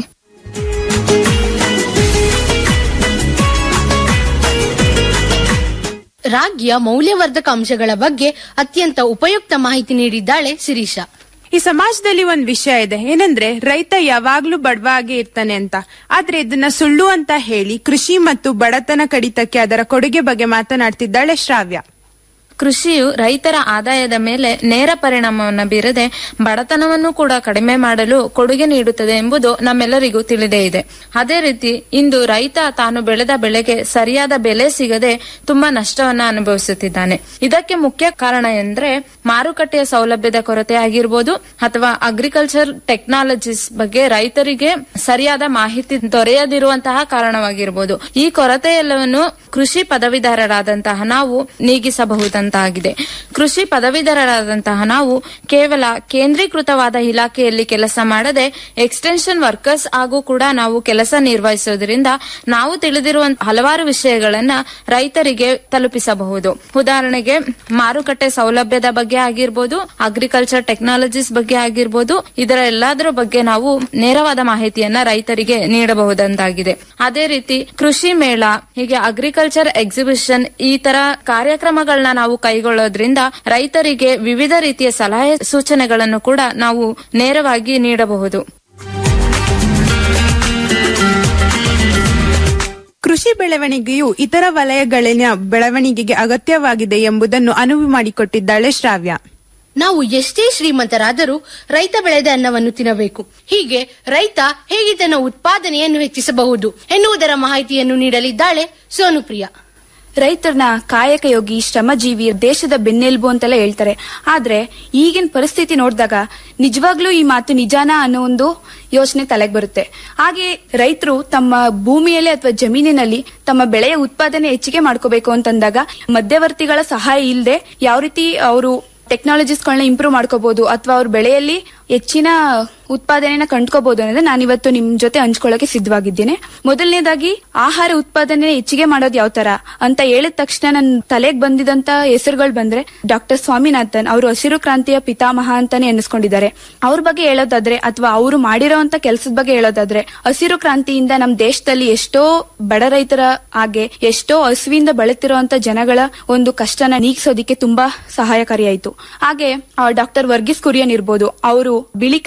ರಾಗಿಯ ಮೌಲ್ಯವರ್ಧಕ ಅಂಶಗಳ ಬಗ್ಗೆ ಅತ್ಯಂತ ಉಪಯುಕ್ತ ಮಾಹಿತಿ ನೀಡಿದ್ದಾಳೆ ಶಿರೀಷಾ ಈ ಸಮಾಜದಲ್ಲಿ ಒಂದ್ ವಿಷಯ ಇದೆ ಏನಂದ್ರೆ ರೈತ ಯಾವಾಗ್ಲೂ ಬಡವಾಗೆ ಇರ್ತಾನೆ ಅಂತ ಆದ್ರೆ ಇದನ್ನ ಸುಳ್ಳು ಅಂತ ಹೇಳಿ ಕೃಷಿ ಮತ್ತು ಬಡತನ ಕಡಿತಕ್ಕೆ ಅದರ ಕೊಡುಗೆ ಬಗ್ಗೆ ಮಾತನಾಡ್ತಿದ್ದಾಳೆ ಶ್ರಾವ್ಯ ಕೃಷಿಯು ರೈತರ ಆದಾಯದ ಮೇಲೆ ನೇರ ಪರಿಣಾಮವನ್ನು ಬೀರದೆ ಬಡತನವನ್ನು ಕೂಡ ಕಡಿಮೆ ಮಾಡಲು ಕೊಡುಗೆ ನೀಡುತ್ತದೆ ಎಂಬುದು ನಮ್ಮೆಲ್ಲರಿಗೂ ತಿಳಿದೇ ಇದೆ ಅದೇ ರೀತಿ ಇಂದು ರೈತ ತಾನು ಬೆಳೆದ ಬೆಳೆಗೆ ಸರಿಯಾದ ಬೆಲೆ ಸಿಗದೆ ತುಂಬಾ ನಷ್ಟವನ್ನ ಅನುಭವಿಸುತ್ತಿದ್ದಾನೆ ಇದಕ್ಕೆ ಮುಖ್ಯ ಕಾರಣ ಎಂದ್ರೆ ಮಾರುಕಟ್ಟೆಯ ಸೌಲಭ್ಯದ ಕೊರತೆ ಆಗಿರ್ಬೋದು ಅಥವಾ ಅಗ್ರಿಕಲ್ಚರ್ ಟೆಕ್ನಾಲಜೀಸ್ ಬಗ್ಗೆ ರೈತರಿಗೆ ಸರಿಯಾದ ಮಾಹಿತಿ ದೊರೆಯದಿರುವಂತಹ ಕಾರಣವಾಗಿರ್ಬೋದು ಈ ಕೊರತೆ ಎಲ್ಲವನ್ನು ಕೃಷಿ ಪದವೀಧರರಾದಂತಹ ನಾವು ನೀಗಿಸಬಹುದಂತಾಗಿದೆ ಕೃಷಿ ಪದವೀಧರರಾದಂತಹ ನಾವು ಕೇವಲ ಕೇಂದ್ರೀಕೃತವಾದ ಇಲಾಖೆಯಲ್ಲಿ ಕೆಲಸ ಮಾಡದೆ ಎಕ್ಸ್ಟೆನ್ಷನ್ ವರ್ಕರ್ಸ್ ಹಾಗೂ ಕೂಡ ನಾವು ಕೆಲಸ ನಿರ್ವಹಿಸೋದ್ರಿಂದ ನಾವು ತಿಳಿದಿರುವಂತಹ ಹಲವಾರು ವಿಷಯಗಳನ್ನ ರೈತರಿಗೆ ತಲುಪಿಸಬಹುದು ಉದಾಹರಣೆಗೆ ಮಾರುಕಟ್ಟೆ ಸೌಲಭ್ಯದ ಬಗ್ಗೆ ಆಗಿರ್ಬೋದು ಅಗ್ರಿಕಲ್ಚರ್ ಟೆಕ್ನಾಲಜೀಸ್ ಬಗ್ಗೆ ಆಗಿರ್ಬೋದು ಇದರ ಎಲ್ಲದರ ಬಗ್ಗೆ ನಾವು ನೇರವಾದ ಮಾಹಿತಿಯನ್ನ ರೈತರಿಗೆ ನೀಡಬಹುದಂತಾಗಿದೆ ಅದೇ ರೀತಿ ಕೃಷಿ ಮೇಳ ಹೀಗೆ ಅಗ್ರಿಕಲ್ಚರ್ ಎಕ್ಸಿಬಿಷನ್ ಈ ತರ ಕಾರ್ಯಕ್ರಮಗಳನ್ನ ನಾವು ಕೈಗೊಳ್ಳೋದ್ರಿಂದ ರೈತರಿಗೆ ವಿವಿಧ ರೀತಿಯ ಸಲಹೆ ಸೂಚನೆಗಳನ್ನು ಕೂಡ ನಾವು ನೇರವಾಗಿ ನೀಡಬಹುದು ಕೃಷಿ ಬೆಳವಣಿಗೆಯು ಇತರ ವಲಯಗಳಲ್ಲಿನ ಬೆಳವಣಿಗೆಗೆ ಅಗತ್ಯವಾಗಿದೆ ಎಂಬುದನ್ನು ಅನುವು ಮಾಡಿಕೊಟ್ಟಿದ್ದಾಳೆ ಶ್ರಾವ್ಯ ನಾವು ಎಷ್ಟೇ ಶ್ರೀಮಂತರಾದರೂ ರೈತ ಬೆಳೆದ ಅನ್ನವನ್ನು ತಿನ್ನಬೇಕು ಹೀಗೆ ರೈತ ಹೇಗೆ ತನ್ನ ಉತ್ಪಾದನೆಯನ್ನು ಹೆಚ್ಚಿಸಬಹುದು ಎನ್ನುವುದರ ಮಾಹಿತಿಯನ್ನು ನೀಡಲಿದ್ದಾಳೆ ಸೋನುಪ್ರಿಯಾ ರೈತರನ್ನ ಕಾಯಕ ಯೋಗಿ ಶ್ರಮಜೀವಿ ದೇಶದ ಬೆನ್ನೆಲುಬು ಅಂತೆಲ್ಲ ಹೇಳ್ತಾರೆ ಆದ್ರೆ ಈಗಿನ ಪರಿಸ್ಥಿತಿ ನೋಡಿದಾಗ ನಿಜವಾಗ್ಲೂ ಈ ಮಾತು ನಿಜಾನ ಅನ್ನೋ ಒಂದು ಯೋಚನೆ ತಲೆಗೆ ಬರುತ್ತೆ ಹಾಗೆ ರೈತರು ತಮ್ಮ ಭೂಮಿಯಲ್ಲಿ ಅಥವಾ ಜಮೀನಿನಲ್ಲಿ ತಮ್ಮ ಬೆಳೆಯ ಉತ್ಪಾದನೆ ಹೆಚ್ಚಿಗೆ ಮಾಡ್ಕೋಬೇಕು ಅಂತಂದಾಗ ಮಧ್ಯವರ್ತಿಗಳ ಸಹಾಯ ಇಲ್ಲದೆ ಯಾವ ರೀತಿ ಅವರು ಟೆಕ್ನಾಲಜೀಸ್ಗಳನ್ನ ಇಂಪ್ರೂವ್ ಮಾಡ್ಕೋಬಹುದು ಅಥವಾ ಅವ್ರ ಬೆಳೆಯಲ್ಲಿ ಹೆಚ್ಚಿನ ಉತ್ಪಾದನೆನ ಕಂಡ್ಕೋಬಹುದು ಅನ್ನೋದು ನಾನಿವತ್ತು ನಿಮ್ ಜೊತೆ ಹಂಚ್ಕೊಳ್ಳೋಕೆ ಸಿದ್ಧವಾಗಿದ್ದೇನೆ ಮೊದಲನೇದಾಗಿ ಆಹಾರ ಉತ್ಪಾದನೆ ಹೆಚ್ಚಿಗೆ ಮಾಡೋದು ಯಾವ ತರ ಅಂತ ಹೇಳಿದ ತಕ್ಷಣ ನನ್ನ ತಲೆಗೆ ಬಂದಿದಂತ ಹೆಸರುಗಳು ಬಂದ್ರೆ ಡಾಕ್ಟರ್ ಸ್ವಾಮಿನಾಥನ್ ಅವರು ಹಸಿರು ಕ್ರಾಂತಿಯ ಪಿತಾಮಹ ಅಂತಾನೆ ಎನಿಸ್ಕೊಂಡಿದ್ದಾರೆ ಅವ್ರ ಬಗ್ಗೆ ಹೇಳೋದಾದ್ರೆ ಅಥವಾ ಅವರು ಮಾಡಿರೋಂತ ಕೆಲಸದ ಬಗ್ಗೆ ಹೇಳೋದಾದ್ರೆ ಹಸಿರು ಕ್ರಾಂತಿಯಿಂದ ನಮ್ ದೇಶದಲ್ಲಿ ಎಷ್ಟೋ ಬಡ ರೈತರ ಹಾಗೆ ಎಷ್ಟೋ ಹಸುವಿಂದ ಬಳಲ್ತಿರುವಂತ ಜನಗಳ ಒಂದು ಕಷ್ಟನ ನೀಗಿಸೋದಿಕ್ಕೆ ತುಂಬಾ ಸಹಾಯಕಾರಿಯಾಯಿತು ಹಾಗೆ ಡಾಕ್ಟರ್ ವರ್ಗೀಸ್ ಕುರಿಯನ್ ಇರ್ಬೋದು ಅವರು ಬಿಳಿ ಕ್ರಾಂತಿ ಅನ್ನೋ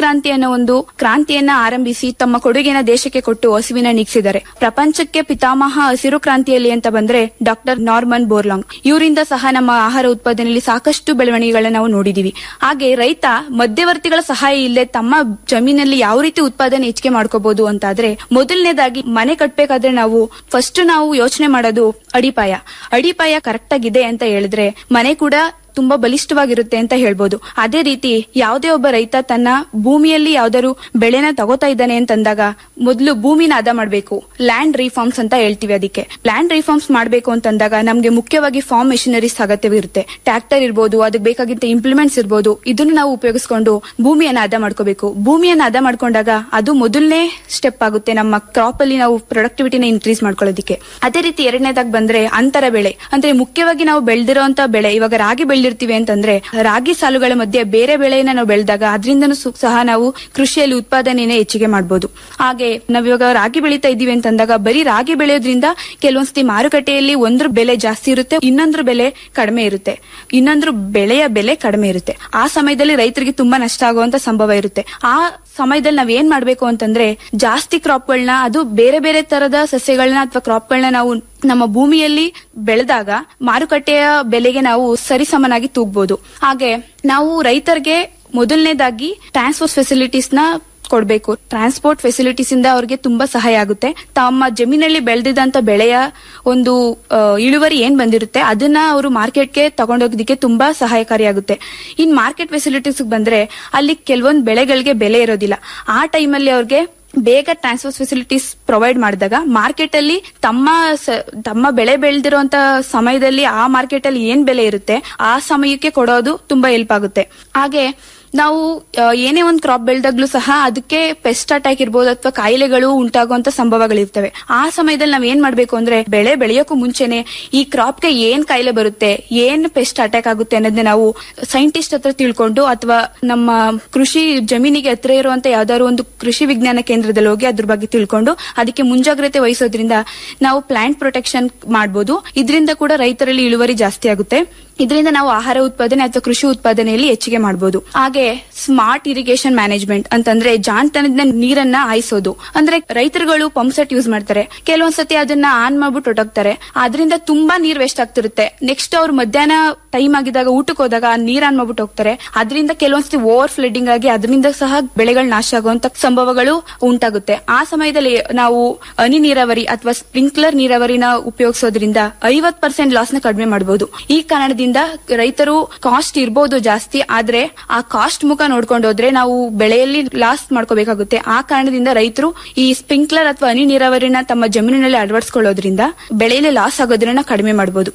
ಒಂದು ಕ್ರಾಂತಿಯನ್ನ ಆರಂಭಿಸಿ ತಮ್ಮ ಕೊಡುಗೆನ ದೇಶಕ್ಕೆ ಕೊಟ್ಟು ಹಸಿವಿನ ನೀಗಿಸಿದ್ದಾರೆ ಪ್ರಪಂಚಕ್ಕೆ ಪಿತಾಮಹ ಹಸಿರು ಕ್ರಾಂತಿಯಲ್ಲಿ ಅಂತ ಬಂದ್ರೆ ಡಾಕ್ಟರ್ ನಾರ್ಮನ್ ಬೋರ್ಲಾಂಗ್ ಇವರಿಂದ ಸಹ ನಮ್ಮ ಆಹಾರ ಉತ್ಪಾದನೆಯಲ್ಲಿ ಸಾಕಷ್ಟು ಬೆಳವಣಿಗೆಗಳನ್ನ ನಾವು ನೋಡಿದೀವಿ ಹಾಗೆ ರೈತ ಮಧ್ಯವರ್ತಿಗಳ ಸಹಾಯ ಇಲ್ಲದೆ ತಮ್ಮ ಜಮೀನಲ್ಲಿ ಯಾವ ರೀತಿ ಉತ್ಪಾದನೆ ಹೆಚ್ಚಿಗೆ ಮಾಡ್ಕೋಬಹುದು ಅಂತಾದ್ರೆ ಮೊದಲನೇದಾಗಿ ಮನೆ ಕಟ್ಬೇಕಾದ್ರೆ ನಾವು ಫಸ್ಟ್ ನಾವು ಯೋಚನೆ ಮಾಡೋದು ಅಡಿಪಾಯ ಅಡಿಪಾಯ ಕರೆಕ್ಟ್ ಆಗಿದೆ ಅಂತ ಹೇಳಿದ್ರೆ ಮನೆ ಕೂಡ ತುಂಬಾ ಬಲಿಷ್ಠವಾಗಿರುತ್ತೆ ಅಂತ ಹೇಳ್ಬೋದು ಅದೇ ರೀತಿ ಯಾವುದೇ ಒಬ್ಬ ರೈತ ತನ್ನ ಭೂಮಿಯಲ್ಲಿ ಯಾವ್ದಾದ್ರು ಬೆಳೆನ ತಗೋತಾ ಇದ್ದಾನೆ ಅಂತಂದಾಗ ಮೊದಲು ಭೂಮಿನ ಅದ ಮಾಡಬೇಕು ಲ್ಯಾಂಡ್ ರಿಫಾರ್ಮ್ಸ್ ಅಂತ ಹೇಳ್ತೀವಿ ಅದಕ್ಕೆ ಲ್ಯಾಂಡ್ ರಿಫಾರ್ಮ್ಸ್ ಮಾಡಬೇಕು ಅಂತಂದಾಗ ನಮ್ಗೆ ಮುಖ್ಯವಾಗಿ ಫಾರ್ಮ್ ಮೆಷಿನರೀಸ್ ಅಗತ್ಯವಿರುತ್ತೆ ಟ್ರ್ಯಾಕ್ಟರ್ ಇರ್ಬೋದು ಅದಕ್ಕೆ ಬೇಕಾಗಿದ್ದ ಇಂಪ್ಲಿಮೆಂಟ್ಸ್ ಇರ್ಬೋದು ಇದನ್ನು ನಾವು ಉಪಯೋಗಿಸ್ಕೊಂಡು ಭೂಮಿಯನ್ನ ಅದ ಮಾಡ್ಕೋಬೇಕು ಭೂಮಿಯನ್ನ ಅದ ಮಾಡ್ಕೊಂಡಾಗ ಅದು ಮೊದಲನೇ ಸ್ಟೆಪ್ ಆಗುತ್ತೆ ನಮ್ಮ ಕ್ರಾಪ್ ಅಲ್ಲಿ ನಾವು ಪ್ರೊಡಕ್ಟಿವಿಟಿನ ಇನ್ಕ್ರೀಸ್ ಮಾಡ್ಕೊಳ್ಳೋದಕ್ಕೆ ಅದೇ ರೀತಿ ಎರಡನೇದಾಗಿ ಬಂದ್ರೆ ಅಂತರ ಬೆಳೆ ಅಂದ್ರೆ ಮುಖ್ಯವಾಗಿ ನಾವು ಬೆಳೆದಿರೋಂತ ಬೆಳೆ ಇವಾಗ ರಾಗಿ ಬೆಳೆದಿರ್ತೀವಿ ಅಂತಂದ್ರೆ ರಾಗಿ ಸಾಲುಗಳ ಮಧ್ಯೆ ಬೇರೆ ಬೆಳೆಯನ್ನ ನಾವು ಬೆಳೆದಾಗ ಅದರಿಂದನೂ ಸಹ ನಾವು ಕೃಷಿಯಲ್ಲಿ ಉತ್ಪಾದನೆಯನ್ನ ಹೆಚ್ಚಿಗೆ ಮಾಡಬಹುದು ಹಾಗೆ ನಾವಿವಾಗ ರಾಗಿ ಬೆಳೀತಾ ಇದೀವಿ ಅಂತಂದಾಗ ಬರೀ ರಾಗಿ ಬೆಳೆಯೋದ್ರಿಂದ ಕೆಲವೊಂದ್ಸತಿ ಮಾರುಕಟ್ಟೆಯಲ್ಲಿ ಒಂದ್ರ ಬೆಲೆ ಜಾಸ್ತಿ ಇರುತ್ತೆ ಇನ್ನೊಂದ್ರ ಬೆಲೆ ಕಡಿಮೆ ಇರುತ್ತೆ ಇನ್ನೊಂದ್ರ ಬೆಳೆಯ ಬೆಲೆ ಕಡಿಮೆ ಇರುತ್ತೆ ಆ ಸಮಯದಲ್ಲಿ ರೈತರಿಗೆ ತುಂಬಾ ನಷ್ಟ ಆಗುವಂತ ಸಂಭವ ಇರುತ್ತೆ ಆ ಸಮಯದಲ್ಲಿ ನಾವ್ ಏನ್ ಮಾಡ್ಬೇಕು ಅಂತಂದ್ರೆ ಜಾಸ್ತಿ ಕ್ರಾಪ್ಗಳನ್ನ ಅದು ಬೇರೆ ಬೇರೆ ತರದ ಸಸ್ಯಗಳನ್ನ ಅಥವಾ ಕ್ರಾಪ್ಗಳನ್ನ ನಾವು ನಮ್ಮ ಭೂಮಿಯಲ್ಲಿ ಬೆಳೆದಾಗ ಮಾರುಕಟ್ಟೆಯ ಬೆಲೆಗೆ ನಾವು ಸರಿಸಮನಾಗಿ ತೂಗ್ಬೋದು ಹಾಗೆ ನಾವು ರೈತರಿಗೆ ಮೊದಲನೇದಾಗಿ ಟ್ರಾನ್ಸ್ಪೋರ್ಟ್ ಫೆಸಿಲಿಟೀಸ್ ನ ಕೊಡಬೇಕು ಟ್ರಾನ್ಸ್ಪೋರ್ಟ್ ಫೆಸಿಲಿಟೀಸ್ ಇಂದ ಅವ್ರಿಗೆ ತುಂಬಾ ಸಹಾಯ ಆಗುತ್ತೆ ತಮ್ಮ ಜಮೀನಲ್ಲಿ ಬೆಳೆದಿದ್ದಂತ ಬೆಳೆಯ ಒಂದು ಆ, ಇಳುವರಿ ಏನ್ ಬಂದಿರುತ್ತೆ ಅದನ್ನ ಅವರು ಮಾರ್ಕೆಟ್ಗೆ ತಗೊಂಡೋಗೋದಕ್ಕೆ ತುಂಬಾ ಸಹಾಯಕಾರಿಯಾಗುತ್ತೆ ಇನ್ ಮಾರ್ಕೆಟ್ ಫೆಸಿಲಿಟೀಸ್ ಬಂದ್ರೆ ಅಲ್ಲಿ ಕೆಲವೊಂದು ಬೆಳೆಗಳಿಗೆ ಬೆಲೆ ಇರೋದಿಲ್ಲ ಆ ಟೈಮಲ್ಲಿ ಅವ್ರಿಗೆ ಬೇಗ ಟ್ರಾನ್ಸ್ಫರ್ ಫೆಸಿಲಿಟೀಸ್ ಪ್ರೊವೈಡ್ ಮಾಡಿದಾಗ ಮಾರ್ಕೆಟ್ ಅಲ್ಲಿ ತಮ್ಮ ಸ- ತಮ್ಮ ಬೆಳೆ ಬೆಳೆದಿರುವಂತ ಸಮಯದಲ್ಲಿ ಆ ಮಾರ್ಕೆಟ್ ಅಲ್ಲಿ ಏನ್ ಬೆಲೆ ಇರುತ್ತೆ ಆ ಸಮಯಕ್ಕೆ ಕೊಡೋದು ತುಂಬಾ ಹೆಲ್ಪ್ ಆಗುತ್ತೆ ಹಾಗೆ ನಾವು ಆ, ಏನೇ ಒಂದು ಕ್ರಾಪ್ ಬೆಳೆದಾಗ್ಲೂ ಸಹ ಅದಕ್ಕೆ ಪೆಸ್ಟ್ ಅಟ್ಯಾಕ್ ಇರ್ಬೋದು ಅಥವಾ ಕಾಯಿಲೆಗಳು ಉಂಟಾಗುವಂತ ಸಂಭವಗಳಿರ್ತವೆ ಆ ಸಮಯದಲ್ಲಿ ನಾವ್ ಏನ್ ಮಾಡ್ಬೇಕು ಅಂದ್ರೆ ಬೆಳೆ ಬೆಳೆಯೋಕ್ಕೂ ಮುಂಚೆನೆ ಈ ಕ್ರಾಪ್ಗೆ ಏನ್ ಕಾಯಿಲೆ ಬರುತ್ತೆ ಏನ್ ಪೆಸ್ಟ್ ಅಟ್ಯಾಕ್ ಆಗುತ್ತೆ ಅನ್ನೋದನ್ನ ನಾವು ಸೈಂಟಿಸ್ಟ್ ಹತ್ರ ತಿಳ್ಕೊಂಡು ಅಥವಾ ನಮ್ಮ ಕೃಷಿ ಜಮೀನಿಗೆ ಹತ್ರ ಇರುವಂತ ಯಾವ್ದಾದ್ರು ಒಂದು ಕೃಷಿ ವಿಜ್ಞಾನ ಕೇಂದ್ರದಲ್ಲಿ ಹೋಗಿ ಅದ್ರ ಬಗ್ಗೆ ತಿಳ್ಕೊಂಡು ಅದಕ್ಕೆ ಮುಂಜಾಗ್ರತೆ ವಹಿಸೋದ್ರಿಂದ ನಾವು ಪ್ಲಾಂಟ್ ಪ್ರೊಟೆಕ್ಷನ್ ಮಾಡಬಹುದು ಇದರಿಂದ ಕೂಡ ರೈತರಲ್ಲಿ ಇಳುವರಿ ಜಾಸ್ತಿ ಆಗುತ್ತೆ ಇದರಿಂದ ನಾವು ಆಹಾರ ಉತ್ಪಾದನೆ ಅಥವಾ ಕೃಷಿ ಉತ್ಪಾದನೆಯಲ್ಲಿ ಹೆಚ್ಚಿಗೆ ಮಾಡಬಹುದು ಹಾಗೆ ಸ್ಮಾರ್ಟ್ ಇರಿಗೇಷನ್ ಮ್ಯಾನೇಜ್ಮೆಂಟ್ ಅಂತಂದ್ರೆ ಜಾಣತನದ ನೀರನ್ನ ಹಾಯಿಸೋದು ಅಂದ್ರೆ ರೈತರುಗಳು ಪಂಪ್ ಸೆಟ್ ಯೂಸ್ ಮಾಡ್ತಾರೆ ಕೆಲವೊಂದ್ಸತಿ ಅದನ್ನ ಆನ್ ಮಾಡ್ಬಿಟ್ಟು ಹೊಟ್ಟೋಗ್ತಾರೆ ಅದರಿಂದ ತುಂಬಾ ನೀರ್ ವೇಸ್ಟ್ ಆಗ್ತಿರುತ್ತೆ ನೆಕ್ಸ್ಟ್ ಅವ್ರು ಮಧ್ಯಾಹ್ನ ಟೈಮ್ ಆಗಿದಾಗ ಊಟಕ್ಕೆ ಹೋದಾಗ ಆ ನೀರ್ ಆನ್ ಮಾಡ್ಬಿಟ್ಟು ಹೋಗ್ತಾರೆ ಅದರಿಂದ ಕೆಲವೊಂದ್ಸತಿ ಓವರ್ ಫ್ಲಡ್ಡಿಂಗ್ ಆಗಿ ಅದರಿಂದ ಸಹ ಬೆಳೆಗಳು ನಾಶ ಆಗುವಂತ ಸಂಭವಗಳು ಉಂಟಾಗುತ್ತೆ ಆ ಸಮಯದಲ್ಲಿ ನಾವು ಹನಿ ನೀರಾವರಿ ಅಥವಾ ಸ್ಪ್ರಿಂಕ್ಲರ್ ನೀರಾವರಿನ ಉಪಯೋಗಿಸೋದ್ರಿಂದ ಐವತ್ ಪರ್ಸೆಂಟ್ ಲಾಸ್ ನ ಕಡಿಮೆ ಮಾಡಬಹುದು ಈ ಕಾರಣದಿಂದ ರೈತರು ಕಾಸ್ಟ್ ಇರ್ಬೋದು ಜಾಸ್ತಿ ಆದ್ರೆ ಆ ಕಾಸ್ಟ್ ಮುಖ ನೋಡ್ಕೊಂಡು ಹೋದ್ರೆ ನಾವು ಬೆಳೆಯಲ್ಲಿ ಲಾಸ್ ಮಾಡ್ಕೋಬೇಕಾಗುತ್ತೆ ಆ ಕಾರಣದಿಂದ ರೈತರು ಈ ಸ್ಪ್ರಿಂಕ್ಲರ್ ಅಥವಾ ಹನಿ ನೀರಾವರಿನ ತಮ್ಮ ಜಮೀನಿನಲ್ಲಿ ಅಳವಡಿಸ್ಕೊಳ್ಳೋದ್ರಿಂದ ಬೆಳೆಯಲ್ಲಿ ಲಾಸ್ ಆಗೋದ್ರನ್ನ ಕಡಿಮೆ ಮಾಡಬಹುದು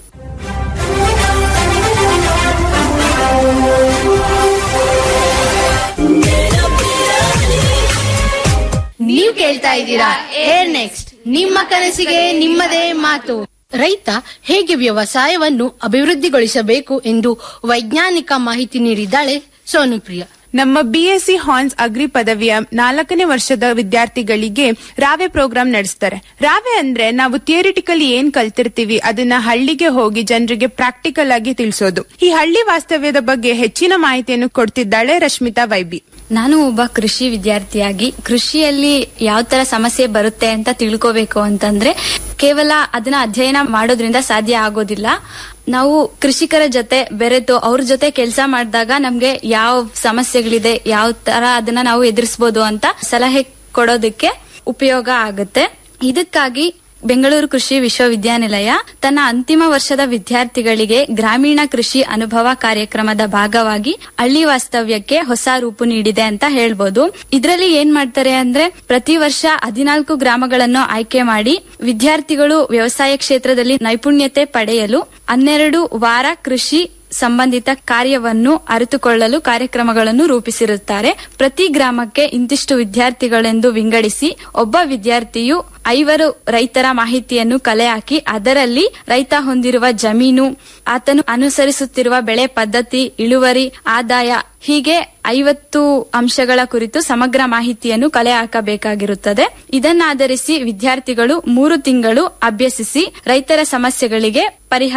ನೀವು ಕೇಳ್ತಾ ಇದ್ದೀರಾ ಏರ್ ನೆಕ್ಸ್ಟ್ ನಿಮ್ಮ ಕನಸಿಗೆ ನಿಮ್ಮದೇ ಮಾತು ರೈತ ಹೇಗೆ ವ್ಯವಸಾಯವನ್ನು ಅಭಿವೃದ್ಧಿಗೊಳಿಸಬೇಕು ಎಂದು ವೈಜ್ಞಾನಿಕ ಮಾಹಿತಿ ನೀಡಿದ್ದಾಳೆ ಸೋನುಪ್ರಿಯ ನಮ್ಮ ಬಿಎಸ್ಸಿ ಹಾನ್ಸ್ ಅಗ್ರಿ ಪದವಿಯ ನಾಲ್ಕನೇ ವರ್ಷದ ವಿದ್ಯಾರ್ಥಿಗಳಿಗೆ ರಾವೆ ಪ್ರೋಗ್ರಾಂ ನಡೆಸ್ತಾರೆ ರಾವೆ ಅಂದ್ರೆ ನಾವು ಥಿಯರಿಟಿಕಲಿ ಏನ್ ಕಲ್ತಿರ್ತೀವಿ ಅದನ್ನ ಹಳ್ಳಿಗೆ ಹೋಗಿ ಜನರಿಗೆ ಪ್ರಾಕ್ಟಿಕಲ್ ಆಗಿ ತಿಳಿಸೋದು ಈ ಹಳ್ಳಿ ವಾಸ್ತವ್ಯದ ಬಗ್ಗೆ ಹೆಚ್ಚಿನ ಮಾಹಿತಿಯನ್ನು ಕೊಡ್ತಿದ್ದಾಳೆ ರಶ್ಮಿತಾ ವೈಬಿ ನಾನು ಒಬ್ಬ ಕೃಷಿ ವಿದ್ಯಾರ್ಥಿಯಾಗಿ ಕೃಷಿಯಲ್ಲಿ ಯಾವ ತರ ಸಮಸ್ಯೆ ಬರುತ್ತೆ ಅಂತ ತಿಳ್ಕೋಬೇಕು ಅಂತಂದ್ರೆ ಕೇವಲ ಅದನ್ನ ಅಧ್ಯಯನ ಮಾಡೋದ್ರಿಂದ ಸಾಧ್ಯ ಆಗೋದಿಲ್ಲ ನಾವು ಕೃಷಿಕರ ಜೊತೆ ಬೆರೆತು ಅವ್ರ ಜೊತೆ ಕೆಲಸ ಮಾಡಿದಾಗ ನಮ್ಗೆ ಯಾವ ಸಮಸ್ಯೆಗಳಿದೆ ಯಾವ ತರ ಅದನ್ನ ನಾವು ಎದುರಿಸಬಹುದು ಅಂತ ಸಲಹೆ ಕೊಡೋದಕ್ಕೆ ಉಪಯೋಗ ಆಗುತ್ತೆ ಇದಕ್ಕಾಗಿ ಬೆಂಗಳೂರು ಕೃಷಿ ವಿಶ್ವವಿದ್ಯಾನಿಲಯ ತನ್ನ ಅಂತಿಮ ವರ್ಷದ ವಿದ್ಯಾರ್ಥಿಗಳಿಗೆ ಗ್ರಾಮೀಣ ಕೃಷಿ ಅನುಭವ ಕಾರ್ಯಕ್ರಮದ ಭಾಗವಾಗಿ ಹಳ್ಳಿ ವಾಸ್ತವ್ಯಕ್ಕೆ ಹೊಸ ರೂಪು ನೀಡಿದೆ ಅಂತ ಹೇಳ್ಬೋದು ಇದರಲ್ಲಿ ಏನ್ ಮಾಡ್ತಾರೆ ಅಂದ್ರೆ ಪ್ರತಿ ವರ್ಷ ಹದಿನಾಲ್ಕು ಗ್ರಾಮಗಳನ್ನು ಆಯ್ಕೆ ಮಾಡಿ ವಿದ್ಯಾರ್ಥಿಗಳು ವ್ಯವಸಾಯ ಕ್ಷೇತ್ರದಲ್ಲಿ ನೈಪುಣ್ಯತೆ ಪಡೆಯಲು ಹನ್ನೆರಡು ವಾರ ಕೃಷಿ ಸಂಬಂಧಿತ ಕಾರ್ಯವನ್ನು ಅರಿತುಕೊಳ್ಳಲು ಕಾರ್ಯಕ್ರಮಗಳನ್ನು ರೂಪಿಸಿರುತ್ತಾರೆ ಪ್ರತಿ ಗ್ರಾಮಕ್ಕೆ ಇಂತಿಷ್ಟು ವಿದ್ಯಾರ್ಥಿಗಳೆಂದು ವಿಂಗಡಿಸಿ ಒಬ್ಬ ವಿದ್ಯಾರ್ಥಿಯು ಐವರು ರೈತರ ಮಾಹಿತಿಯನ್ನು ಕಲೆ ಹಾಕಿ ಅದರಲ್ಲಿ ರೈತ ಹೊಂದಿರುವ ಜಮೀನು ಆತನು ಅನುಸರಿಸುತ್ತಿರುವ ಬೆಳೆ ಪದ್ಧತಿ ಇಳುವರಿ ಆದಾಯ ಹೀಗೆ ಐವತ್ತು ಅಂಶಗಳ ಕುರಿತು ಸಮಗ್ರ ಮಾಹಿತಿಯನ್ನು ಕಲೆ ಹಾಕಬೇಕಾಗಿರುತ್ತದೆ ಇದನ್ನಾಧರಿಸಿ ವಿದ್ಯಾರ್ಥಿಗಳು ಮೂರು ತಿಂಗಳು ಅಭ್ಯಸಿಸಿ ರೈತರ ಸಮಸ್ಯೆಗಳಿಗೆ ಪರಿಹಾರ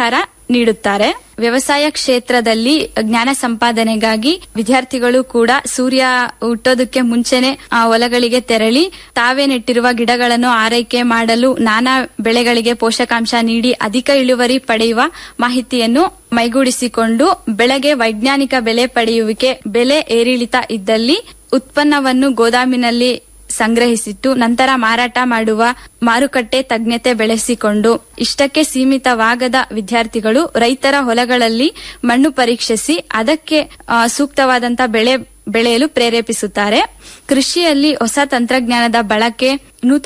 ನೀಡುತ್ತಾರೆ ವ್ಯವಸಾಯ ಕ್ಷೇತ್ರದಲ್ಲಿ ಜ್ಞಾನ ಸಂಪಾದನೆಗಾಗಿ ವಿದ್ಯಾರ್ಥಿಗಳು ಕೂಡ ಸೂರ್ಯ ಹುಟ್ಟೋದಕ್ಕೆ ಮುಂಚೆನೆ ಆ ಹೊಲಗಳಿಗೆ ತೆರಳಿ ತಾವೇ ನೆಟ್ಟಿರುವ ಗಿಡಗಳನ್ನು ಆರೈಕೆ ಮಾಡಲು ನಾನಾ ಬೆಳೆಗಳಿಗೆ ಪೋಷಕಾಂಶ ನೀಡಿ ಅಧಿಕ ಇಳುವರಿ ಪಡೆಯುವ ಮಾಹಿತಿಯನ್ನು ಮೈಗೂಡಿಸಿಕೊಂಡು ಬೆಳೆಗೆ ವೈಜ್ಞಾನಿಕ ಬೆಲೆ ಪಡೆಯುವಿಕೆ ಬೆಲೆ ಏರಿಳಿತ ಇದ್ದಲ್ಲಿ ಉತ್ಪನ್ನವನ್ನು ಗೋದಾಮಿನಲ್ಲಿ ಸಂಗ್ರಹಿಸಿಟ್ಟು ನಂತರ ಮಾರಾಟ ಮಾಡುವ ಮಾರುಕಟ್ಟೆ ತಜ್ಞತೆ ಬೆಳೆಸಿಕೊಂಡು ಇಷ್ಟಕ್ಕೆ ಸೀಮಿತವಾಗದ ವಿದ್ಯಾರ್ಥಿಗಳು ರೈತರ ಹೊಲಗಳಲ್ಲಿ ಮಣ್ಣು ಪರೀಕ್ಷಿಸಿ ಅದಕ್ಕೆ ಆ, ಸೂಕ್ತವಾದಂತ ಬೆಳೆ ಬೆಳೆಯಲು ಪ್ರೇರೇಪಿಸುತ್ತಾರೆ ಕೃಷಿಯಲ್ಲಿ ಹೊಸ ತಂತ್ರಜ್ಞಾನದ ಬಳಕೆ ನೂತನ